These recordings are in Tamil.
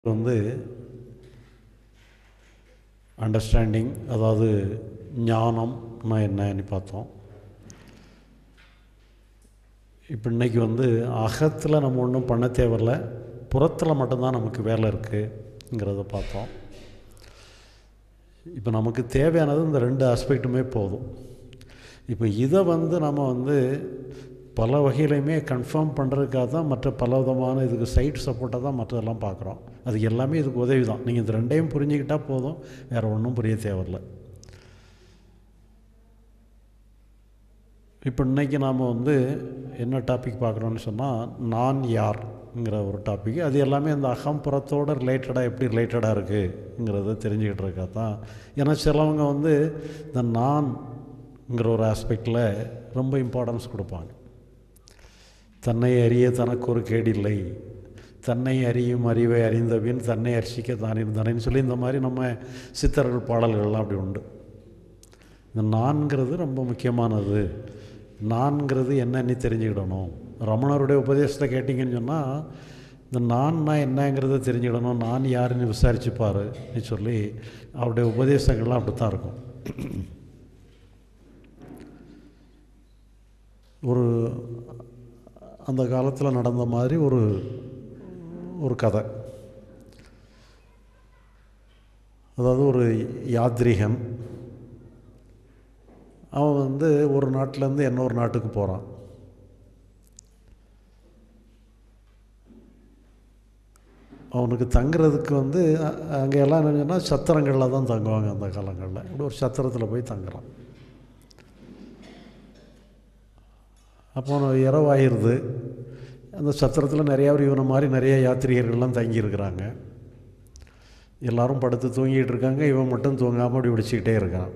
வந்து அண்டர்ஸ்டாண்டிங் அதாவது ஞானம்னா என்னன்னு பார்த்தோம் இப்போ இன்னைக்கு வந்து அகத்தில் நம்ம ஒன்றும் பண்ண தேவையில்ல புறத்தில் மட்டும்தான் நமக்கு வேலை இருக்குங்கிறத பார்த்தோம் இப்போ நமக்கு தேவையானது இந்த ரெண்டு ஆஸ்பெக்ட்டுமே போதும் இப்போ இதை வந்து நம்ம வந்து பல வகையிலையுமே கன்ஃபார்ம் பண்ணுறதுக்காக தான் மற்ற பல விதமான இதுக்கு சைட் சப்போர்ட்டாக தான் மற்றதெல்லாம் பார்க்குறோம் அது எல்லாமே இதுக்கு உதவி தான் நீங்கள் இந்த ரெண்டையும் புரிஞ்சுக்கிட்டால் போதும் வேறு ஒன்றும் புரிய தேவையில்ல இப்போ இன்றைக்கி நாம் வந்து என்ன டாபிக் பார்க்குறோன்னு சொன்னால் நான் யார்ங்கிற ஒரு டாபிக் அது எல்லாமே அந்த அகம்புறத்தோடு ரிலேட்டடாக எப்படி ரிலேட்டடாக இருக்குங்கிறத தெரிஞ்சுக்கிட்டு இருக்கா தான் ஏன்னா சிலவங்க வந்து இந்த நான்ங்கிற ஒரு ஆஸ்பெக்டில் ரொம்ப இம்பார்ட்டன்ஸ் கொடுப்பாங்க தன்னை அறிய தனக்கு ஒரு கேடில்லை தன்னை அறியும் அறிவை அறிந்தபின் தன்னை அரிசிக்க தான் இருந்தானேன்னு சொல்லி இந்த மாதிரி நம்ம சித்தர்கள் பாடல்கள்லாம் அப்படி உண்டு இந்த நான்கிறது ரொம்ப முக்கியமானது நான்கிறது என்னன்னு தெரிஞ்சுக்கிடணும் ரமணருடைய உபதேசத்தை கேட்டிங்கன்னு சொன்னால் இந்த நான்னா என்னங்கிறத தெரிஞ்சுக்கிடணும் நான் யாருன்னு விசாரிச்சுப்பாருன்னு சொல்லி அவருடைய உபதேசங்கள்லாம் அப்படி தான் இருக்கும் ஒரு அந்த காலத்தில் நடந்த மாதிரி ஒரு ஒரு கதை அதாவது ஒரு யாத்ரிகன் அவன் வந்து ஒரு நாட்டிலேருந்து இன்னொரு நாட்டுக்கு போகிறான் அவனுக்கு தங்குறதுக்கு வந்து அங்கே எல்லாம் என்னன்னா சத்திரங்களில் தான் தங்குவாங்க அந்த காலங்களில் இப்படி ஒரு சத்திரத்தில் போய் தங்குறான் அப்போ இரவாயிருது அந்த சத்திரத்தில் நிறையா பேர் இவனை மாதிரி நிறைய யாத்திரிகர்கள்லாம் தங்கியிருக்கிறாங்க எல்லோரும் படுத்து தூங்கிட்டு இருக்காங்க இவன் மட்டும் தூங்காமல் அப்படி பிடிச்சிக்கிட்டே இருக்கான்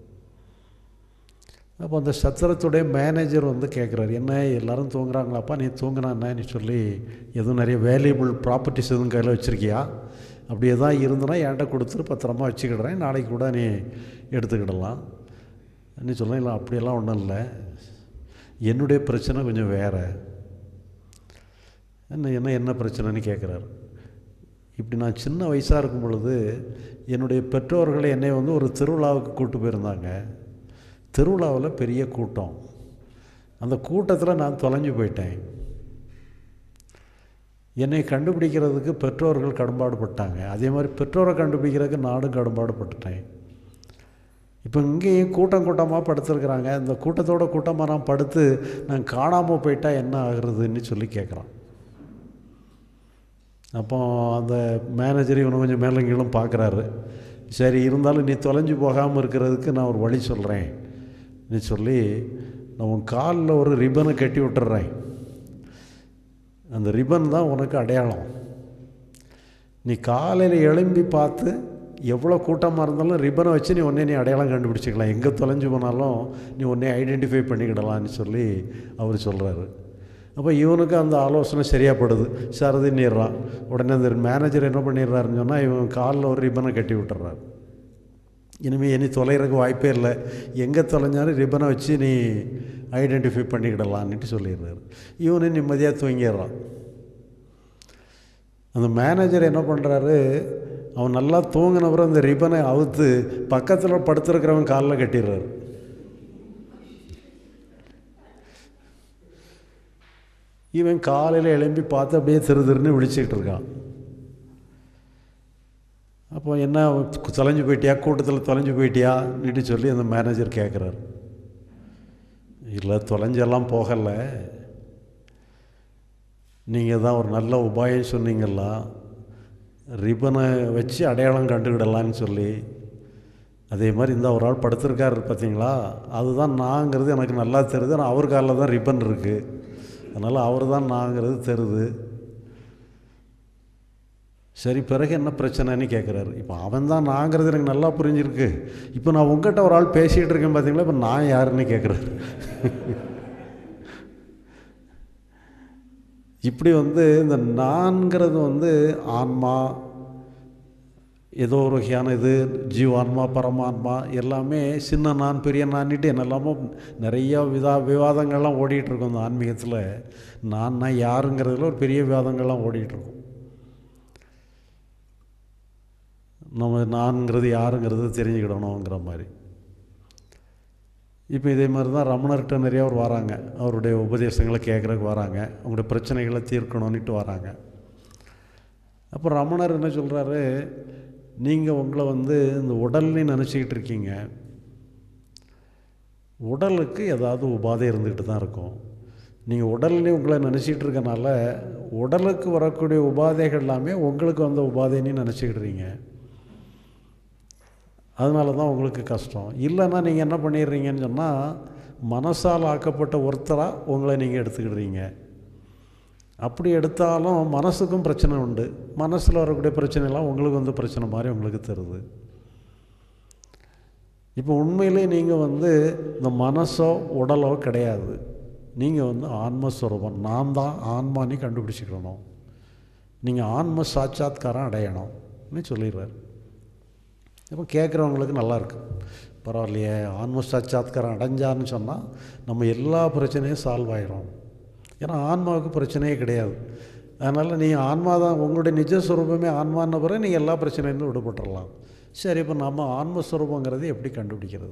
அப்போ அந்த சத்திரத்துடைய மேனேஜர் வந்து கேட்குறாரு என்ன எல்லோரும் தூங்குறாங்களாப்பா நீ தூங்கினா என்னன்னு சொல்லி எதுவும் நிறைய வேல்யூபிள் ப்ராப்பர்ட்டிஸ் எதுவும் கையில் வச்சுருக்கியா அப்படி எதாவது இருந்தனா என்கிட்ட கொடுத்துட்டு பத்திரமா வச்சுக்கிடுறேன் நாளைக்கு கூட நீ எடுத்துக்கிடலாம் நீ சொல்ல இல்லை அப்படியெல்லாம் ஒன்றும் இல்லை என்னுடைய பிரச்சனை கொஞ்சம் வேறு என்ன என்ன என்ன பிரச்சனைன்னு கேட்குறாரு இப்படி நான் சின்ன வயசாக இருக்கும் பொழுது என்னுடைய பெற்றோர்களை என்னை வந்து ஒரு திருவிழாவுக்கு கூப்பிட்டு போயிருந்தாங்க திருவிழாவில் பெரிய கூட்டம் அந்த கூட்டத்தில் நான் தொலைஞ்சு போயிட்டேன் என்னை கண்டுபிடிக்கிறதுக்கு பெற்றோர்கள் கடும்பாடுபட்டாங்க அதே மாதிரி பெற்றோரை கண்டுபிடிக்கிறதுக்கு நானும் கடும்பாடுபட்டுட்டேன் இப்போ இங்கேயும் கூட்டம் கூட்டமாக படுத்துருக்குறாங்க இந்த கூட்டத்தோட கூட்டமாக நான் படுத்து நான் காணாமல் போயிட்டால் என்ன ஆகுறதுன்னு சொல்லி கேட்குறான் அப்போ அந்த மேனேஜர் இவனை கொஞ்சம் மேலும் கீழும் பார்க்குறாரு சரி இருந்தாலும் நீ தொலைஞ்சு போகாமல் இருக்கிறதுக்கு நான் ஒரு வழி சொல்கிறேன் நீ சொல்லி நான் உன் காலில் ஒரு ரிப்பனை கட்டி விட்டுறேன் அந்த ரிப்பன் தான் உனக்கு அடையாளம் நீ காலையில் எழும்பி பார்த்து எவ்வளோ கூட்டமாக இருந்தாலும் ரிப்பனை வச்சு நீ ஒன்றே நீ அடையாளம் கண்டுபிடிச்சிக்கலாம் எங்கே தொலைஞ்சு போனாலும் நீ ஒன்றே ஐடென்டிஃபை பண்ணிக்கிடலான்னு சொல்லி அவர் சொல்கிறாரு அப்போ இவனுக்கு அந்த ஆலோசனை சரியாகப்படுது சரதின்னிடுறான் உடனே அந்த மேனேஜர் என்ன பண்ணிடுறாருன்னு சொன்னால் இவன் காலில் ஒரு ரிப்பனை கட்டி விட்டுறாரு இனிமேல் இனி தொலைகிறதுக்கு வாய்ப்பே இல்லை எங்கே தொலைஞ்சாலும் ரிப்பனை வச்சு நீ ஐடென்டிஃபை பண்ணிக்கிடலான்னுட்டு சொல்லிடுறாரு இவனு நிம்மதியாக தூங்கிடுறான் அந்த மேனேஜர் என்ன பண்ணுறாரு அவன் நல்லா தூங்கினப்புறம் அந்த ரிப்பனை அவுத்து பக்கத்தில் படுத்துருக்கிறவன் காலில் கட்டிடுறாரு இவன் காலையில் எழும்பி பார்த்து அப்படியே திரு திருன்னு விழிச்சிக்கிட்டு இருக்கான் அப்போ என்ன தொலைஞ்சு போயிட்டியா கூட்டத்தில் தொலைஞ்சு போயிட்டியா நீட்டு சொல்லி அந்த மேனேஜர் கேட்குறாரு இல்லை தொலைஞ்செல்லாம் போகலை நீங்கள் தான் ஒரு நல்ல உபாயம் சொன்னீங்கல்ல ரிப்பனை வச்சு அடையாளம் கண்டுக்கிடலான்னு சொல்லி அதே மாதிரி இந்த ஒரு ஆள் படுத்திருக்காரு பார்த்தீங்களா அதுதான் நாங்கிறது எனக்கு நல்லா தெரியுது ஆனால் அவர் காலில் தான் ரிப்பன் இருக்குது அதனால் அவர் தான் நாங்கிறது தெரியுது சரி பிறகு என்ன பிரச்சனைன்னு கேட்குறாரு இப்போ அவன் தான் நாங்கிறது எனக்கு நல்லா புரிஞ்சிருக்கு இப்போ நான் உங்கள்கிட்ட ஒரு ஆள் பேசிகிட்டு இருக்கேன் பார்த்தீங்களா இப்போ நான் யாருன்னு கேட்குறாரு இப்படி வந்து இந்த நான்கிறது வந்து ஆன்மா ஏதோ ஒரு வகையான இது ஜீவான்மா பரமான்மா எல்லாமே சின்ன நான் பெரிய நான்னிட்டு என்னெல்லாமோ நிறைய விதா விவாதங்கள்லாம் ஓடிட்டுருக்கோம் இந்த ஆன்மீகத்தில் நான் யாருங்கிறதுல ஒரு பெரிய விவாதங்கள்லாம் ஓடிட்டுருக்கோம் நம்ம நான்கிறது யாருங்கிறது தெரிஞ்சுக்கிடணுங்கிற மாதிரி இப்போ இதே மாதிரி தான் ரமணர்கிட்ட நிறையா பேர் வராங்க அவருடைய உபதேசங்களை கேட்குறதுக்கு வராங்க அவங்களுடைய பிரச்சனைகளை தீர்க்கணும்னுட்டு வராங்க அப்போ ரமணர் என்ன சொல்கிறாரு நீங்கள் உங்களை வந்து இந்த உடல்னு நினச்சிக்கிட்டு இருக்கீங்க உடலுக்கு ஏதாவது உபாதை இருந்துக்கிட்டு தான் இருக்கும் நீங்கள் உடல்னு உங்களை நினச்சிக்கிட்டு இருக்கனால உடலுக்கு வரக்கூடிய உபாதைகள் எல்லாமே உங்களுக்கு வந்த உபாதைன்னு நினச்சிக்கிடுறீங்க அதனால தான் உங்களுக்கு கஷ்டம் இல்லைன்னா நீங்கள் என்ன பண்ணிடுறீங்கன்னு சொன்னால் மனசால் ஆக்கப்பட்ட ஒருத்தராக உங்களை நீங்கள் எடுத்துக்கிடுறீங்க அப்படி எடுத்தாலும் மனசுக்கும் பிரச்சனை உண்டு மனசில் வரக்கூடிய பிரச்சனைலாம் உங்களுக்கு வந்து பிரச்சனை மாதிரி உங்களுக்கு தருது இப்போ உண்மையிலே நீங்கள் வந்து இந்த மனசோ உடலோ கிடையாது நீங்கள் வந்து ஆன்மஸ்வரூபம் நான் தான் ஆன்மானி கண்டுபிடிச்சிக்கணும் நீங்கள் ஆன்ம சாட்சாத்காரம் அடையணும்னு சொல்லிடுறாரு இப்போ கேட்குறவங்களுக்கு நல்லாயிருக்கு பரவாயில்லையே ஆன்ம சாட்சாத்காரம் அடைஞ்சான்னு சொன்னால் நம்ம எல்லா பிரச்சனையும் சால்வ் ஆயிரும் ஏன்னா ஆன்மாவுக்கு பிரச்சனையே கிடையாது அதனால் நீங்கள் ஆன்மா தான் உங்களுடைய நிஜஸ்வரூபமே ஆன்மான்ன பிறகு நீங்கள் எல்லா பிரச்சனையிலேருந்து விடுபட்டுறலாம் சரி இப்போ நம்ம ஆன்மஸ்வரூபங்கிறது எப்படி கண்டுபிடிக்கிறது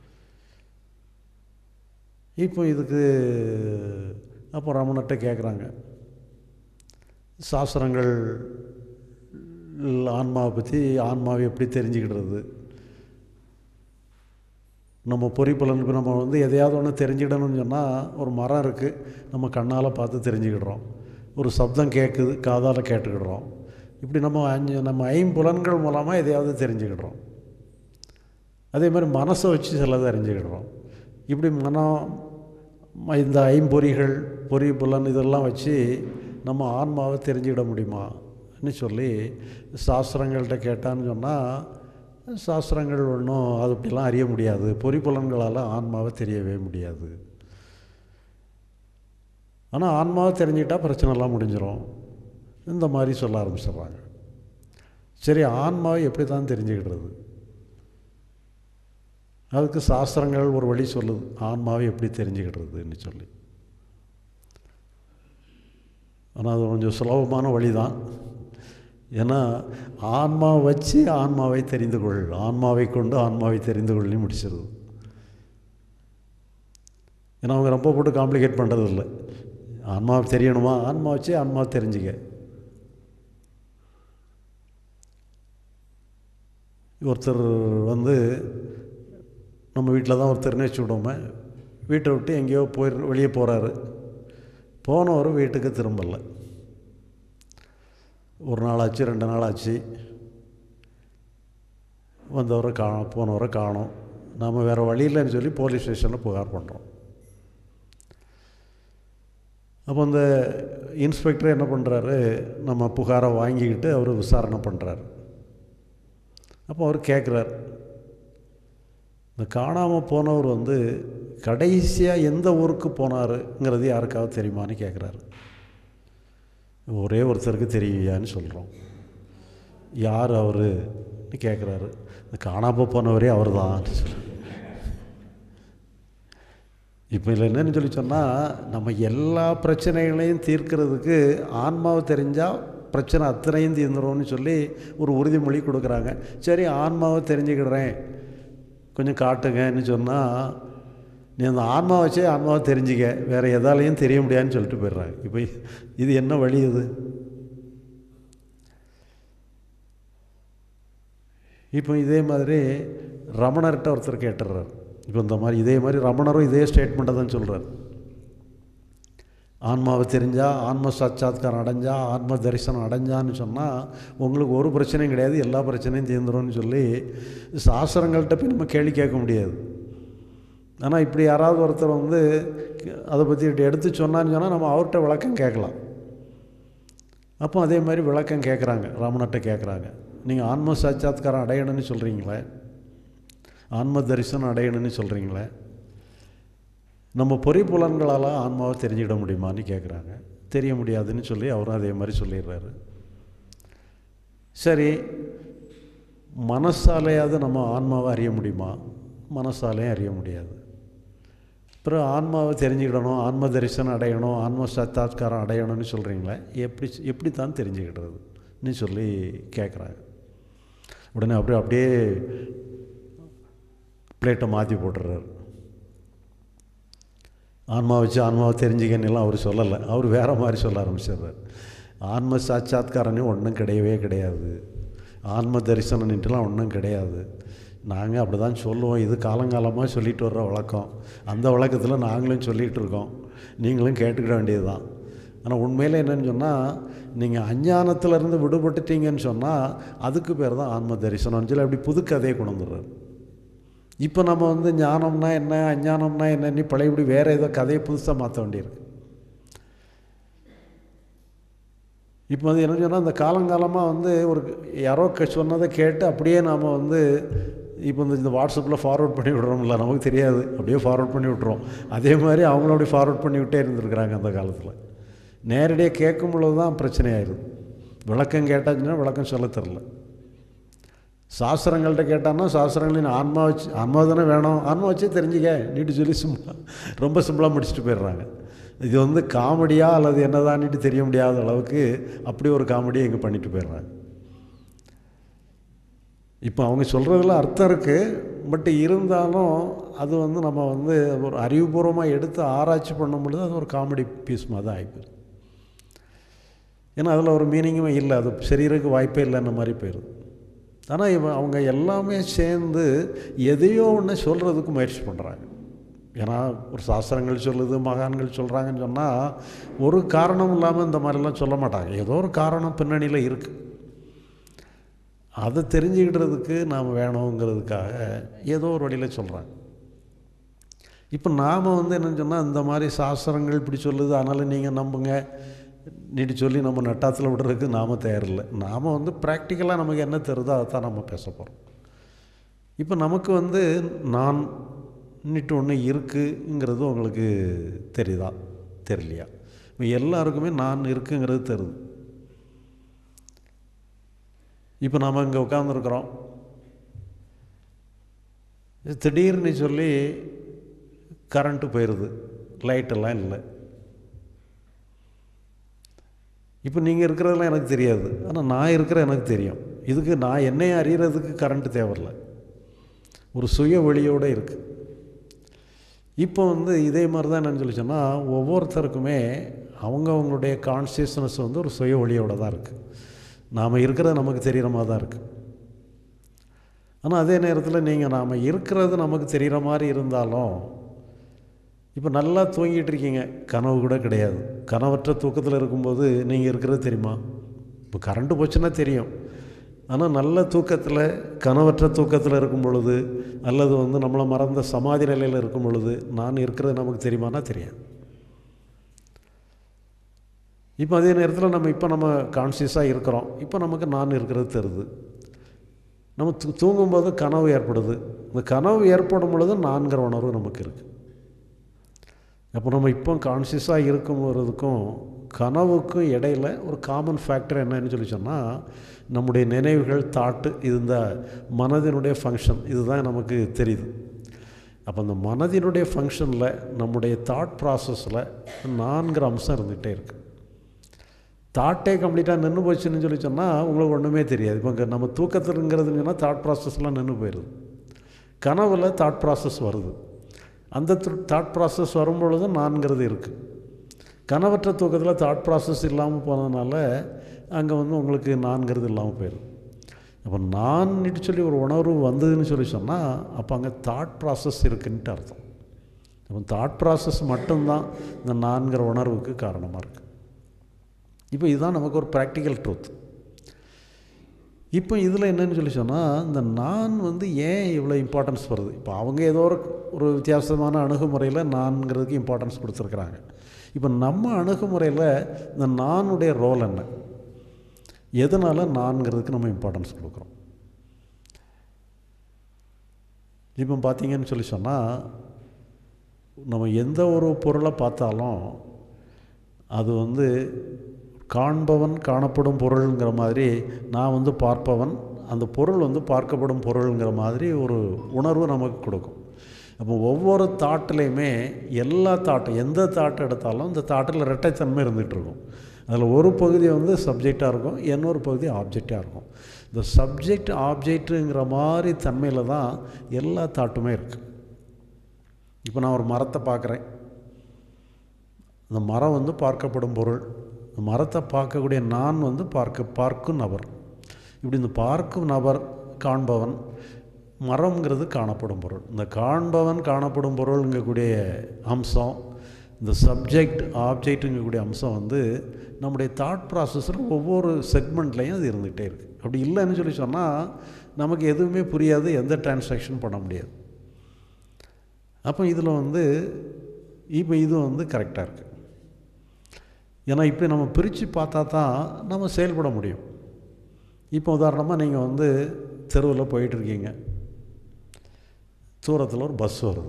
இப்போ இதுக்கு அப்போ ரமணர்கிட்ட கேட்குறாங்க சாஸ்திரங்கள் ஆன்மாவை பற்றி ஆன்மாவை எப்படி தெரிஞ்சுக்கிடுறது நம்ம பொறிப்புலனுக்கு நம்ம வந்து எதையாவது ஒன்று தெரிஞ்சுக்கிடணும்னு சொன்னால் ஒரு மரம் இருக்குது நம்ம கண்ணால் பார்த்து தெரிஞ்சுக்கிடுறோம் ஒரு சப்தம் கேட்குது காதால் கேட்டுக்கிடுறோம் இப்படி நம்ம அஞ்சு நம்ம ஐம்புலன்கள் மூலமாக எதையாவது தெரிஞ்சுக்கிடுறோம் அதே மாதிரி மனசை வச்சு சில தெரிஞ்சுக்கிடுறோம் இப்படி மனம் ம- இந்த ஐம்பொறிகள் பொறி புலன் இதெல்லாம் வச்சு நம்ம ஆன்மாவை தெரிஞ்சுக்கிட முடியுமான்னு சொல்லி சாஸ்திரங்கள்கிட்ட கேட்டான்னு சொன்னால் சாஸ்திரங்கள் ஒன்றும் அது அப்படிலாம் அறிய முடியாது பொறிப்புலன்களால் ஆன்மாவை தெரியவே முடியாது ஆனால் ஆன்மாவை தெரிஞ்சுக்கிட்டால் பிரச்சனைலாம் முடிஞ்சிடும் இந்த மாதிரி சொல்ல ஆரம்பிச்சிடுறாங்க சரி ஆன்மாவை எப்படி தான் தெரிஞ்சுக்கிடுறது அதுக்கு சாஸ்திரங்கள் ஒரு வழி சொல்லுது ஆன்மாவை எப்படி தெரிஞ்சுக்கிடுறதுன்னு சொல்லி ஆனால் அது கொஞ்சம் சுலபமான வழி தான் ஏன்னா ஆன்மாவை வச்சு ஆன்மாவை தெரிந்து கொள் ஆன்மாவை கொண்டு ஆன்மாவை தெரிந்து கொள்ளி முடிச்சிருது ஏன்னா அவங்க ரொம்ப போட்டு காம்ப்ளிகேட் பண்ணுறது இல்லை ஆன்மாவை தெரியணுமா ஆன்மா வச்சு ஆன்மாவை தெரிஞ்சுக்க ஒருத்தர் வந்து நம்ம வீட்டில் தான் ஒருத்தர்னே வச்சு விடுவோமே வீட்டை விட்டு எங்கேயோ போய் வெளியே போகிறாரு போனவர் வீட்டுக்கு திரும்பலை ஒரு நாள் ஆச்சு ரெண்டு நாள் ஆச்சு வந்தவரை காணோம் போனவரை காணோம் நம்ம வேறு வழி இல்லைன்னு சொல்லி போலீஸ் ஸ்டேஷனில் புகார் பண்ணுறோம் அப்போ அந்த இன்ஸ்பெக்டர் என்ன பண்ணுறாரு நம்ம புகாரை வாங்கிக்கிட்டு அவர் விசாரணை பண்ணுறாரு அப்போ அவர் கேட்குறார் இந்த காணாமல் போனவர் வந்து கடைசியாக எந்த ஊருக்கு போனாருங்கிறது யாருக்காவது தெரியுமான்னு கேட்குறாரு ஒரே ஒருத்தருக்கு தெரியான்னு சொல்கிறோம் யார் அவருன்னு கேட்குறாரு இந்த காணாமல் போனவரே அவர் தான் இப்போ இதில் என்னன்னு சொல்லி சொன்னால் நம்ம எல்லா பிரச்சனைகளையும் தீர்க்கிறதுக்கு ஆன்மாவை தெரிஞ்சால் பிரச்சனை அத்தனையும் தீர்ந்துரும்னு சொல்லி ஒரு உறுதிமொழி கொடுக்குறாங்க சரி ஆன்மாவை தெரிஞ்சுக்கிடுறேன் கொஞ்சம் காட்டுங்கன்னு சொன்னால் நீ அந்த ஆன்மாவை வச்சே ஆன்மாவை தெரிஞ்சுக்க வேறு எதாலையும் தெரிய முடியாதுன்னு சொல்லிட்டு போயிடுறாங்க இப்போ இது என்ன வழி இது இப்போ இதே மாதிரி ரமணர்கிட்ட ஒருத்தர் கேட்டுடுறார் இப்போ இந்த மாதிரி இதே மாதிரி ரமணரும் இதே ஸ்டேட்மெண்ட்டை தான் சொல்கிறார் ஆன்மாவை தெரிஞ்சால் ஆன்ம சாட்சாத்காரம் அடைஞ்சா ஆன்ம தரிசனம் அடைஞ்சான்னு சொன்னால் உங்களுக்கு ஒரு பிரச்சனையும் கிடையாது எல்லா பிரச்சனையும் தீர்ந்துரும்னு சொல்லி சாஸ்திரங்கள்கிட்ட போய் நம்ம கேள்வி கேட்க முடியாது ஆனால் இப்படி யாராவது ஒருத்தர் வந்து அதை பற்றி எடுத்து சொன்னான்னு சொன்னால் நம்ம அவர்கிட்ட விளக்கம் கேட்கலாம் அப்போ அதே மாதிரி விளக்கம் கேட்குறாங்க ராமன்கிட்ட கேட்குறாங்க நீங்கள் ஆன்ம சாட்சாத்காரம் அடையணும்னு சொல்கிறீங்களே ஆன்ம தரிசனம் அடையணும்னு சொல்கிறீங்களே நம்ம பொறிப்புலன்களால் ஆன்மாவை தெரிஞ்சுக்கிட முடியுமான்னு கேட்குறாங்க தெரிய முடியாதுன்னு சொல்லி அவரும் அதே மாதிரி சொல்லிடுறாரு சரி மனசாலையாவது நம்ம ஆன்மாவை அறிய முடியுமா மனசாலையும் அறிய முடியாது அப்புறம் ஆன்மாவை தெரிஞ்சுக்கிடணும் ஆன்ம தரிசனம் அடையணும் ஆன்ம சத்தாத்காரம் அடையணும்னு சொல்கிறீங்களே எப்படி எப்படி தான் தெரிஞ்சுக்கிடுறதுன்னு சொல்லி கேட்குறாங்க உடனே அப்படியே அப்படியே பிளேட்டை மாற்றி போட்டுறாரு ஆன்மா வச்சு ஆன்மாவை தெரிஞ்சுக்கன்னு அவர் சொல்லலை அவர் வேறு மாதிரி சொல்ல ஆரம்பிச்சிடுறார் ஆன்ம சாட்சாத்காரனே ஒன்றும் கிடையவே கிடையாது ஆன்ம தரிசனம்னுட்டுலாம் ஒன்றும் கிடையாது நாங்கள் அப்படி தான் சொல்லுவோம் இது காலங்காலமாக சொல்லிட்டு வர்ற வழக்கம் அந்த வழக்கத்தில் நாங்களும் சொல்லிகிட்டு இருக்கோம் நீங்களும் கேட்டுக்கிட வேண்டியது தான் ஆனால் உண்மையில் என்னன்னு சொன்னால் நீங்கள் அஞ்ஞானத்திலேருந்து விடுபட்டுட்டீங்கன்னு சொன்னால் அதுக்கு பேர் தான் ஆன்ம தரிசனம்னு சொல்லி அப்படி புது கதையை கொண்டு வந்துடுறாரு இப்போ நம்ம வந்து ஞானம்னா என்ன அஞ்ஞானம்னா என்னன்னு பழையபடி வேறு ஏதோ கதையை புதுசாக மாற்ற வேண்டியிருக்கு இப்போ வந்து என்ன சொன்னால் அந்த காலங்காலமாக வந்து ஒரு யாரோ க சொன்னதை கேட்டு அப்படியே நாம் வந்து இப்போ இந்த இந்த வாட்ஸ்அப்பில் ஃபார்வர்ட் பண்ணி விடுறோம்ல நமக்கு தெரியாது அப்படியே ஃபார்வர்ட் பண்ணி விட்றோம் அதே மாதிரி அவங்களும் அப்படி ஃபார்வர்ட் பண்ணி விட்டே இருந்திருக்கிறாங்க அந்த காலத்தில் நேரடியாக கேட்கும் பொழுது தான் பிரச்சனையாயிருது விளக்கம் கேட்டாச்சுன்னா விளக்கம் சொல்ல தெரில சாஸ்திரங்கள்கிட்ட கேட்டான்னா சாஸ்திரங்களின் ஆன்மா வச்சு ஆன்மா தானே வேணும் ஆன்மா வச்சே தெரிஞ்சுக்க நீட்டு சொல்லி சிம்பிளாக ரொம்ப சிம்பிளாக முடிச்சுட்டு போயிடுறாங்க இது வந்து காமெடியா அல்லது என்னதான்னுட்டு தெரிய முடியாத அளவுக்கு அப்படி ஒரு காமெடியை இங்கே பண்ணிட்டு போயிடுறாங்க இப்போ அவங்க சொல்கிறதுல அர்த்தம் இருக்குது பட் இருந்தாலும் அது வந்து நம்ம வந்து ஒரு அறிவுபூர்வமாக எடுத்து ஆராய்ச்சி பண்ணும் பொழுது அது ஒரு காமெடி பீஸ் மாதிரி தான் ஆகிப்போகுது ஏன்னா அதில் ஒரு மீனிங்குமே இல்லை அது சரீரக்கு வாய்ப்பே இல்லைன்ன மாதிரி போயிடுது ஆனால் இவன் அவங்க எல்லாமே சேர்ந்து எதையோ ஒன்று சொல்கிறதுக்கு முயற்சி பண்ணுறாங்க ஏன்னா ஒரு சாஸ்திரங்கள் சொல்லுது மகான்கள் சொல்கிறாங்கன்னு சொன்னால் ஒரு காரணம் இல்லாமல் இந்த மாதிரிலாம் சொல்ல மாட்டாங்க ஏதோ ஒரு காரணம் பின்னணியில் இருக்குது அதை தெரிஞ்சுக்கிட்டதுக்கு நாம் வேணுங்கிறதுக்காக ஏதோ ஒரு வழியில் சொல்கிறாங்க இப்போ நாம் வந்து என்னன்னு சொன்னால் இந்த மாதிரி சாஸ்திரங்கள் இப்படி சொல்லுது அதனால் நீங்கள் நம்புங்க நீட்டு சொல்லி நம்ம நட்டாத்தில் விடுறதுக்கு நாம் தயாரில்லை நாம் வந்து ப்ராக்டிக்கலாக நமக்கு என்ன தெரியுதோ அதை தான் நம்ம பேச போகிறோம் இப்போ நமக்கு வந்து நான் இன்னிட்டு ஒன்று இருக்குங்கிறது உங்களுக்கு தெரியுதா தெரியலையா இப்போ எல்லாருக்குமே நான் இருக்குங்கிறது தெரியுது இப்போ நாம் இங்கே உட்காந்துருக்குறோம் திடீர்னு சொல்லி கரண்ட்டு போயிடுது லைட்டெல்லாம் இல்லை இப்போ நீங்கள் இருக்கிறதெல்லாம் எனக்கு தெரியாது ஆனால் நான் இருக்கிற எனக்கு தெரியும் இதுக்கு நான் என்னையை அறியறதுக்கு கரண்ட்டு தேவையில்லை ஒரு சுய ஒளியோடு இருக்குது இப்போ வந்து இதே மாதிரி தான் என்னன்னு சொல்லி சொன்னால் ஒவ்வொருத்தருக்குமே அவங்க அவங்களுடைய கான்சியஸ்னஸ் வந்து ஒரு சுய ஒளியோடு தான் இருக்குது நாம் இருக்கிறது நமக்கு தெரிகிற மாதிரி தான் இருக்குது ஆனால் அதே நேரத்தில் நீங்கள் நாம் இருக்கிறது நமக்கு தெரிகிற மாதிரி இருந்தாலும் இப்போ நல்லா தூங்கிட்டு இருக்கீங்க கனவு கூட கிடையாது கனவற்ற தூக்கத்தில் இருக்கும்போது நீங்கள் இருக்கிறது தெரியுமா இப்போ கரண்ட்டு போச்சுன்னா தெரியும் ஆனால் நல்ல தூக்கத்தில் கனவற்ற தூக்கத்தில் இருக்கும் பொழுது அல்லது வந்து நம்மளை மறந்த சமாதி நிலையில் இருக்கும் பொழுது நான் இருக்கிறது நமக்கு தெரியுமானா தெரியாது இப்போ அதே நேரத்தில் நம்ம இப்போ நம்ம கான்சியஸாக இருக்கிறோம் இப்போ நமக்கு நான் இருக்கிறது தெரியுது நம்ம தூ தூங்கும்போது கனவு ஏற்படுது இந்த கனவு ஏற்படும் பொழுது நான்கிற உணர்வு நமக்கு இருக்குது அப்போ நம்ம இப்போ கான்சியஸாக இருக்கும்போதுக்கும் கனவுக்கும் இடையில் ஒரு காமன் ஃபேக்டர் என்னன்னு சொல்லி சொன்னால் நம்முடைய நினைவுகள் தாட்டு இது இந்த மனதினுடைய ஃபங்க்ஷன் இதுதான் நமக்கு தெரியுது அப்போ அந்த மனதினுடைய ஃபங்க்ஷனில் நம்முடைய தாட் ப்ராசஸில் நான்கிற அம்சம் இருந்துகிட்டே இருக்குது தாட்டே கம்ப்ளீட்டாக நின்று போச்சுன்னு சொல்லி சொன்னால் உங்களுக்கு ஒன்றுமே தெரியாது இப்போ இங்கே நம்ம தூக்கத்துலங்கிறதுன்னு சொன்னால் தாட் ப்ராசஸ்லாம் நின்று போயிடுது கனவில் தாட் ப்ராசஸ் வருது அந்த தாட் ப்ராசஸ் வரும்பொழுது நான்கிறது இருக்குது கனவற்ற தூக்கத்தில் தாட் ப்ராசஸ் இல்லாமல் போனதுனால அங்கே வந்து உங்களுக்கு நான்கிறது இல்லாமல் போயிடுது அப்போ நான்ட்டு சொல்லி ஒரு உணர்வு வந்ததுன்னு சொல்லி சொன்னால் அப்போ அங்கே தாட் ப்ராசஸ் இருக்குன்ட்டு அர்த்தம் அப்போ தாட் ப்ராசஸ் மட்டும்தான் இந்த நான்கிற உணர்வுக்கு காரணமாக இருக்குது இப்போ இதுதான் நமக்கு ஒரு ப்ராக்டிக்கல் ட்ரூத் இப்போ இதில் என்னன்னு சொல்லி சொன்னால் இந்த நான் வந்து ஏன் இவ்வளோ இம்பார்ட்டன்ஸ் வருது இப்போ அவங்க ஏதோ ஒரு ஒரு வித்தியாசமான அணுகுமுறையில் நான்கிறதுக்கு இம்பார்ட்டன்ஸ் கொடுத்துருக்குறாங்க இப்போ நம்ம அணுகுமுறையில் இந்த நானுடைய ரோல் என்ன எதனால் நான்கிறதுக்கு நம்ம இம்பார்ட்டன்ஸ் கொடுக்குறோம் இப்போ பார்த்தீங்கன்னு சொல்லி சொன்னால் நம்ம எந்த ஒரு பொருளை பார்த்தாலும் அது வந்து காண்பவன் காணப்படும் பொருள்ங்கிற மாதிரி நான் வந்து பார்ப்பவன் அந்த பொருள் வந்து பார்க்கப்படும் பொருள்ங்கிற மாதிரி ஒரு உணர்வு நமக்கு கொடுக்கும் அப்போ ஒவ்வொரு தாட்டிலையுமே எல்லா தாட்டும் எந்த தாட் எடுத்தாலும் இந்த தாட்டில் ரெட்டைத்தன்மை இருந்துகிட்டு இருக்கும் அதில் ஒரு பகுதி வந்து சப்ஜெக்டாக இருக்கும் இன்னொரு பகுதி ஆப்ஜெக்டாக இருக்கும் இந்த சப்ஜெக்ட் ஆப்ஜெக்ட்டுங்கிற மாதிரி தன்மையில் தான் எல்லா தாட்டுமே இருக்குது இப்போ நான் ஒரு மரத்தை பார்க்குறேன் அந்த மரம் வந்து பார்க்கப்படும் பொருள் இந்த மரத்தை பார்க்கக்கூடிய நான் வந்து பார்க்க பார்க்கும் நபர் இப்படி இந்த பார்க்கும் நபர் காண்பவன் மரம்ங்கிறது காணப்படும் பொருள் இந்த காண்பவன் காணப்படும் பொருள்ங்கக்கூடிய அம்சம் இந்த சப்ஜெக்ட் ஆப்ஜெக்ட்டுங்கக்கூடிய அம்சம் வந்து நம்முடைய தாட் ப்ராசஸில் ஒவ்வொரு செக்மெண்ட்லேயும் அது இருந்துகிட்டே இருக்குது அப்படி இல்லைன்னு சொல்லி சொன்னால் நமக்கு எதுவுமே புரியாது எந்த டிரான்சாக்ஷன் பண்ண முடியாது அப்போ இதில் வந்து இப்போ இது வந்து கரெக்டாக இருக்குது ஏன்னா இப்போ நம்ம பிரித்து பார்த்தா தான் நம்ம செயல்பட முடியும் இப்போ உதாரணமாக நீங்கள் வந்து தெருவில் போயிட்டுருக்கீங்க தூரத்தில் ஒரு பஸ் வருது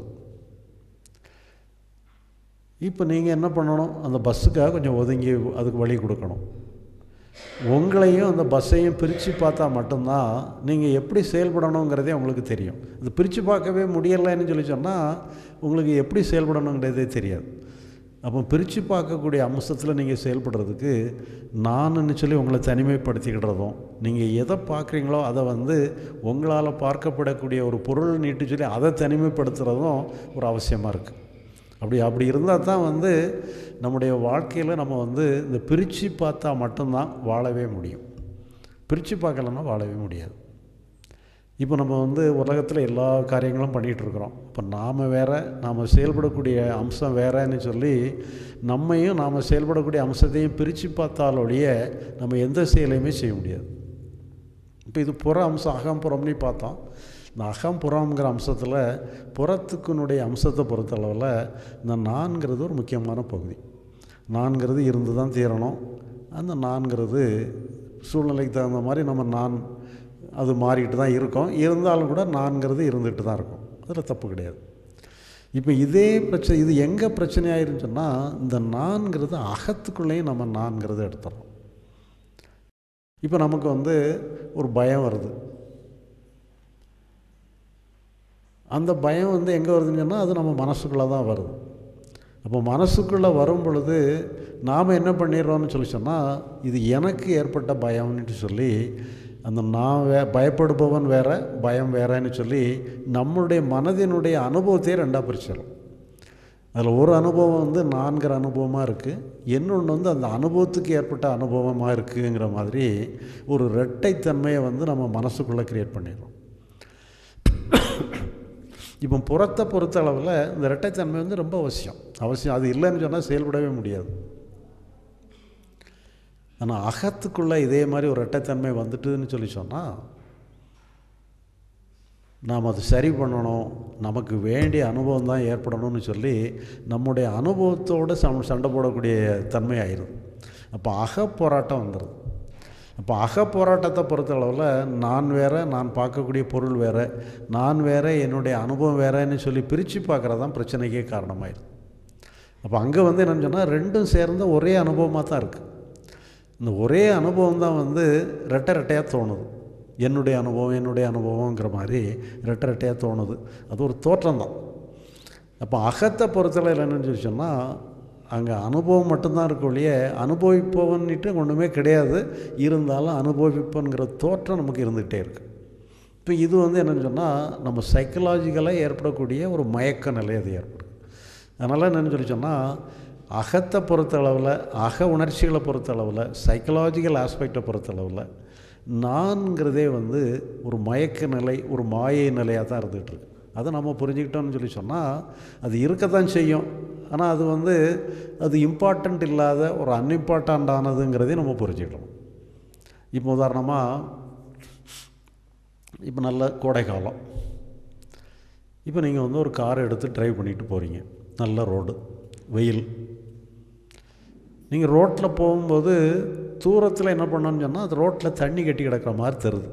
இப்போ நீங்கள் என்ன பண்ணணும் அந்த பஸ்ஸுக்காக கொஞ்சம் ஒதுங்கி அதுக்கு வழி கொடுக்கணும் உங்களையும் அந்த பஸ்ஸையும் பிரித்து பார்த்தா மட்டும்தான் நீங்கள் எப்படி செயல்படணுங்கிறதே உங்களுக்கு தெரியும் அது பிரித்து பார்க்கவே முடியலைன்னு சொல்லி சொன்னால் உங்களுக்கு எப்படி செயல்படணுங்கிறதே தெரியாது அப்போ பிரித்து பார்க்கக்கூடிய அம்சத்தில் நீங்கள் செயல்படுறதுக்கு நானுன்னு சொல்லி உங்களை தனிமைப்படுத்திக்கிடுறதும் நீங்கள் எதை பார்க்குறீங்களோ அதை வந்து உங்களால் பார்க்கப்படக்கூடிய ஒரு பொருள் நீட்டு சொல்லி அதை தனிமைப்படுத்துகிறதும் ஒரு அவசியமாக இருக்குது அப்படி அப்படி இருந்தால் தான் வந்து நம்முடைய வாழ்க்கையில் நம்ம வந்து இந்த பிரித்து பார்த்தா மட்டும்தான் வாழவே முடியும் பிரித்து பார்க்கலன்னா வாழவே முடியாது இப்போ நம்ம வந்து உலகத்தில் எல்லா காரியங்களும் பண்ணிகிட்ருக்குறோம் இப்போ நாம் வேறு நாம் செயல்படக்கூடிய அம்சம் வேறேன்னு சொல்லி நம்மையும் நாம் செயல்படக்கூடிய அம்சத்தையும் பிரித்து பார்த்தாலொழிய நம்ம எந்த செயலையுமே செய்ய முடியாது இப்போ இது புற அம்சம் அகம் புறம்னு பார்த்தோம் இந்த அகம் புறம்ங்கிற அம்சத்தில் புறத்துக்குனுடைய அம்சத்தை பொறுத்தளவில் இந்த நான்கிறது ஒரு முக்கியமான பகுதி நான்கிறது இருந்து தான் தீரணும் அந்த நான்கிறது சூழ்நிலைக்கு தகுந்த மாதிரி நம்ம நான் அது மாறிக்கிட்டு தான் இருக்கோம் இருந்தாலும் கூட நான்கிறது இருந்துகிட்டு தான் இருக்கும் அதில் தப்பு கிடையாது இப்போ இதே பிரச்சனை இது எங்கே பிரச்சனையாயிருன்னு சொன்னால் இந்த நான்கிறது அகத்துக்குள்ளேயும் நம்ம நான்கிறது எடுத்துறோம் இப்போ நமக்கு வந்து ஒரு பயம் வருது அந்த பயம் வந்து எங்கே வருதுன்னு சொன்னால் அது நம்ம மனசுக்குள்ளே தான் வருது அப்போ மனசுக்குள்ளே வரும் பொழுது நாம் என்ன பண்ணிடுறோம்னு சொல்லி சொன்னால் இது எனக்கு ஏற்பட்ட பயம்னுட்டு சொல்லி அந்த நான் வே பயப்படுபவன் வேற பயம் வேறன்னு சொல்லி நம்மளுடைய மனதினுடைய அனுபவத்தையே ரெண்டாக பிரிச்சிடும் அதில் ஒரு அனுபவம் வந்து நான்கிற அனுபவமாக இருக்குது இன்னொன்று வந்து அந்த அனுபவத்துக்கு ஏற்பட்ட அனுபவமாக இருக்குங்கிற மாதிரி ஒரு இரட்டைத்தன்மையை வந்து நம்ம மனசுக்குள்ளே க்ரியேட் பண்ணிடுறோம் இப்போ புறத்தை பொறுத்த அளவில் இந்த இரட்டைத்தன்மை வந்து ரொம்ப அவசியம் அவசியம் அது இல்லைன்னு சொன்னால் செயல்படவே முடியாது ஆனால் அகத்துக்குள்ளே இதே மாதிரி ஒரு இரட்டைத்தன்மை வந்துட்டுன்னு சொல்லி சொன்னால் நாம் அது சரி பண்ணணும் நமக்கு வேண்டிய அனுபவம் தான் ஏற்படணும்னு சொல்லி நம்முடைய அனுபவத்தோடு சம் சண்டை போடக்கூடிய தன்மை ஆயிடுது அப்போ அகப்போராட்டம் வந்துடுது அப்போ அகப்போராட்டத்தை பொறுத்தளவில் நான் வேற நான் பார்க்கக்கூடிய பொருள் வேறு நான் வேற என்னுடைய அனுபவம் வேறேன்னு சொல்லி பிரித்து பார்க்குறது தான் பிரச்சனைக்கே காரணமாயிருது அப்போ அங்கே வந்து என்னென்னு சொன்னால் ரெண்டும் சேர்ந்த ஒரே அனுபவமாக தான் இருக்குது இந்த ஒரே அனுபவம் தான் வந்து ரெட்டை ரெட்டையாக தோணுது என்னுடைய அனுபவம் என்னுடைய அனுபவங்கிற மாதிரி ரெட்டை ரெட்டையாக தோணுது அது ஒரு தோற்றம் தான் அப்போ அகத்தை பொறுத்தளவில் என்னென்னு சொல்லி சொன்னால் அங்கே அனுபவம் மட்டும்தான் இருக்க ஒழிய அனுபவிப்பவன்ட்டு ஒன்றுமே கிடையாது இருந்தாலும் அனுபவிப்பன்கிற தோற்றம் நமக்கு இருந்துகிட்டே இருக்குது இப்போ இது வந்து என்னென்னு சொன்னால் நம்ம சைக்கலாஜிக்கலாக ஏற்படக்கூடிய ஒரு மயக்க நிலை அது ஏற்படும் அதனால் என்னென்னு சொல்லி சொன்னால் அகத்தை பொறுத்தளவில் அக உணர்ச்சிகளை பொறுத்தளவில் சைக்கலாஜிக்கல் ஆஸ்பெக்டை பொறுத்தளவில் நான்கிறதே வந்து ஒரு மயக்க நிலை ஒரு மாயை நிலையாக தான் இருந்துகிட்ருக்கு அதை நம்ம புரிஞ்சுக்கிட்டோம்னு சொல்லி சொன்னால் அது இருக்கத்தான் செய்யும் ஆனால் அது வந்து அது இம்பார்ட்டண்ட் இல்லாத ஒரு அன்இம்பார்ட்டண்ட்டானதுங்கிறதையும் நம்ம புரிஞ்சுக்கணும் இப்போ உதாரணமாக இப்போ நல்ல கோடை காலம் இப்போ நீங்கள் வந்து ஒரு காரை எடுத்து ட்ரைவ் பண்ணிட்டு போகிறீங்க நல்ல ரோடு வெயில் நீங்கள் ரோட்டில் போகும்போது தூரத்தில் என்ன பண்ணணும்னு சொன்னால் அது ரோட்டில் தண்ணி கட்டி கிடக்கிற மாதிரி தருது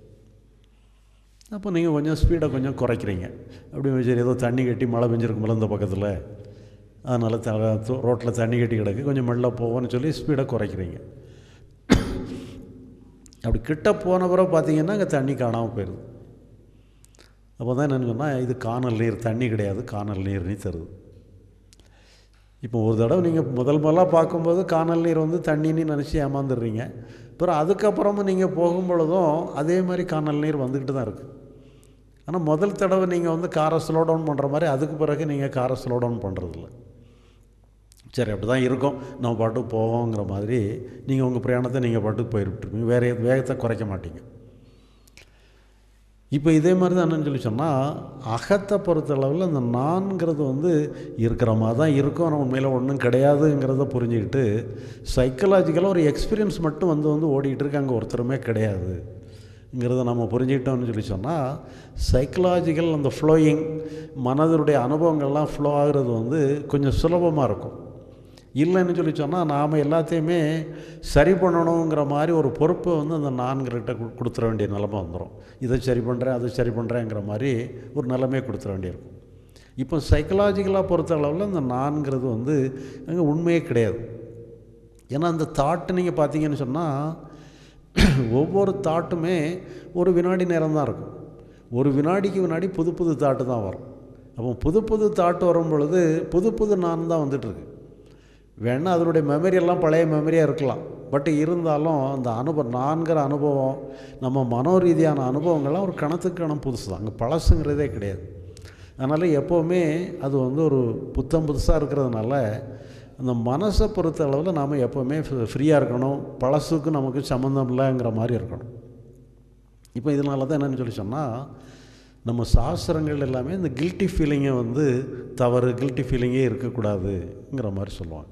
அப்போ நீங்கள் கொஞ்சம் ஸ்பீடை கொஞ்சம் குறைக்கிறீங்க அப்படி சரி ஏதோ தண்ணி கட்டி மழை பெஞ்சிருக்கும்போல இந்த பக்கத்தில் அதனால் த ரோட்டில் தண்ணி கட்டி கிடக்கு கொஞ்சம் மெல்ல போவோன்னு சொல்லி ஸ்பீடை குறைக்கிறீங்க அப்படி கிட்ட போன பிறகு பார்த்தீங்கன்னா அங்கே தண்ணி காணாமல் போயிடுது அப்போ தான் என்னென்னு சொன்னால் இது காணல் நீர் தண்ணி கிடையாது காணல் நீர்னு தருது இப்போ ஒரு தடவை நீங்கள் முதல் முதலாக பார்க்கும்போது காணல் நீர் வந்து தண்ணின்னு நினச்சி ஏமாந்துடுறீங்க அப்புறம் அதுக்கப்புறமும் நீங்கள் போகும் பொழுதும் அதே மாதிரி காணல் நீர் வந்துக்கிட்டு தான் இருக்குது ஆனால் முதல் தடவை நீங்கள் வந்து காரை ஸ்லோ டவுன் பண்ணுற மாதிரி அதுக்கு பிறகு நீங்கள் காரை ஸ்லோ டவுன் பண்ணுறதில்ல சரி அப்படி தான் இருக்கும் நம்ம பாட்டுக்கு போவோங்கிற மாதிரி நீங்கள் உங்கள் பிரயாணத்தை நீங்கள் பாட்டுக்கு போயிட்டுருப்பீங்க வேறு வேகத்தை குறைக்க மாட்டீங்க இப்போ இதே மாதிரி தான் என்னன்னு சொல்லி சொன்னால் அகத்தை பொறுத்தளவில் அந்த நான்கிறது வந்து இருக்கிற மாதிரி தான் இருக்கும் ஆனால் உண்மையில் ஒன்றும் கிடையாதுங்கிறத புரிஞ்சுக்கிட்டு சைக்கலாஜிக்கலாக ஒரு எக்ஸ்பீரியன்ஸ் மட்டும் வந்து வந்து ஓடிக்கிட்டு இருக்கு அங்கே ஒருத்தருமே கிடையாதுங்கிறத நம்ம புரிஞ்சுக்கிட்டோம்னு சொல்லி சொன்னால் சைக்கலாஜிக்கல் அந்த ஃப்ளோயிங் மனதனுடைய அனுபவங்கள்லாம் ஃப்ளோ ஆகுறது வந்து கொஞ்சம் சுலபமாக இருக்கும் இல்லைன்னு சொல்லி சொன்னால் நாம் எல்லாத்தையுமே சரி பண்ணணுங்கிற மாதிரி ஒரு பொறுப்பை வந்து அந்த நான்கிட்ட கொடுத்துட வேண்டிய நிலமை வந்துடும் இதை சரி பண்ணுறேன் அதை சரி பண்ணுறேங்கிற மாதிரி ஒரு நிலைமையை கொடுத்துட வேண்டியிருக்கும் இப்போ சைக்கலாஜிக்கலாக பொறுத்த அளவில் அந்த நான்கிறது வந்து அங்கே உண்மையே கிடையாது ஏன்னா அந்த தாட்டு நீங்கள் பார்த்தீங்கன்னு சொன்னால் ஒவ்வொரு தாட்டுமே ஒரு வினாடி நேரம் தான் இருக்கும் ஒரு வினாடிக்கு வினாடி புது புது தாட்டு தான் வரும் அப்போ புது புது தாட்டு வரும் பொழுது புது புது நான் தான் வந்துட்டுருக்கு வேணால் அதனுடைய மெமரி எல்லாம் பழைய மெமரியாக இருக்கலாம் பட் இருந்தாலும் அந்த அனுபவம் நான்கிற அனுபவம் நம்ம மனோரீதியான அனுபவங்கள்லாம் ஒரு கணத்துக்கு கணம் புதுசு தான் அங்கே பழசுங்கிறதே கிடையாது அதனால் எப்போவுமே அது வந்து ஒரு புத்தம் புதுசாக இருக்கிறதுனால அந்த மனசை பொறுத்த அளவில் நாம் எப்போவுமே ஃப்ரீயாக இருக்கணும் பழசுக்கு நமக்கு சம்மந்தம் இல்லைங்கிற மாதிரி இருக்கணும் இப்போ இதனால தான் என்னென்னு சொல்லி சொன்னால் நம்ம சாஸ்திரங்கள் எல்லாமே இந்த கில்ட்டி ஃபீலிங்கை வந்து தவறு கில்ட்டி ஃபீலிங்கே இருக்கக்கூடாதுங்கிற மாதிரி சொல்லுவாங்க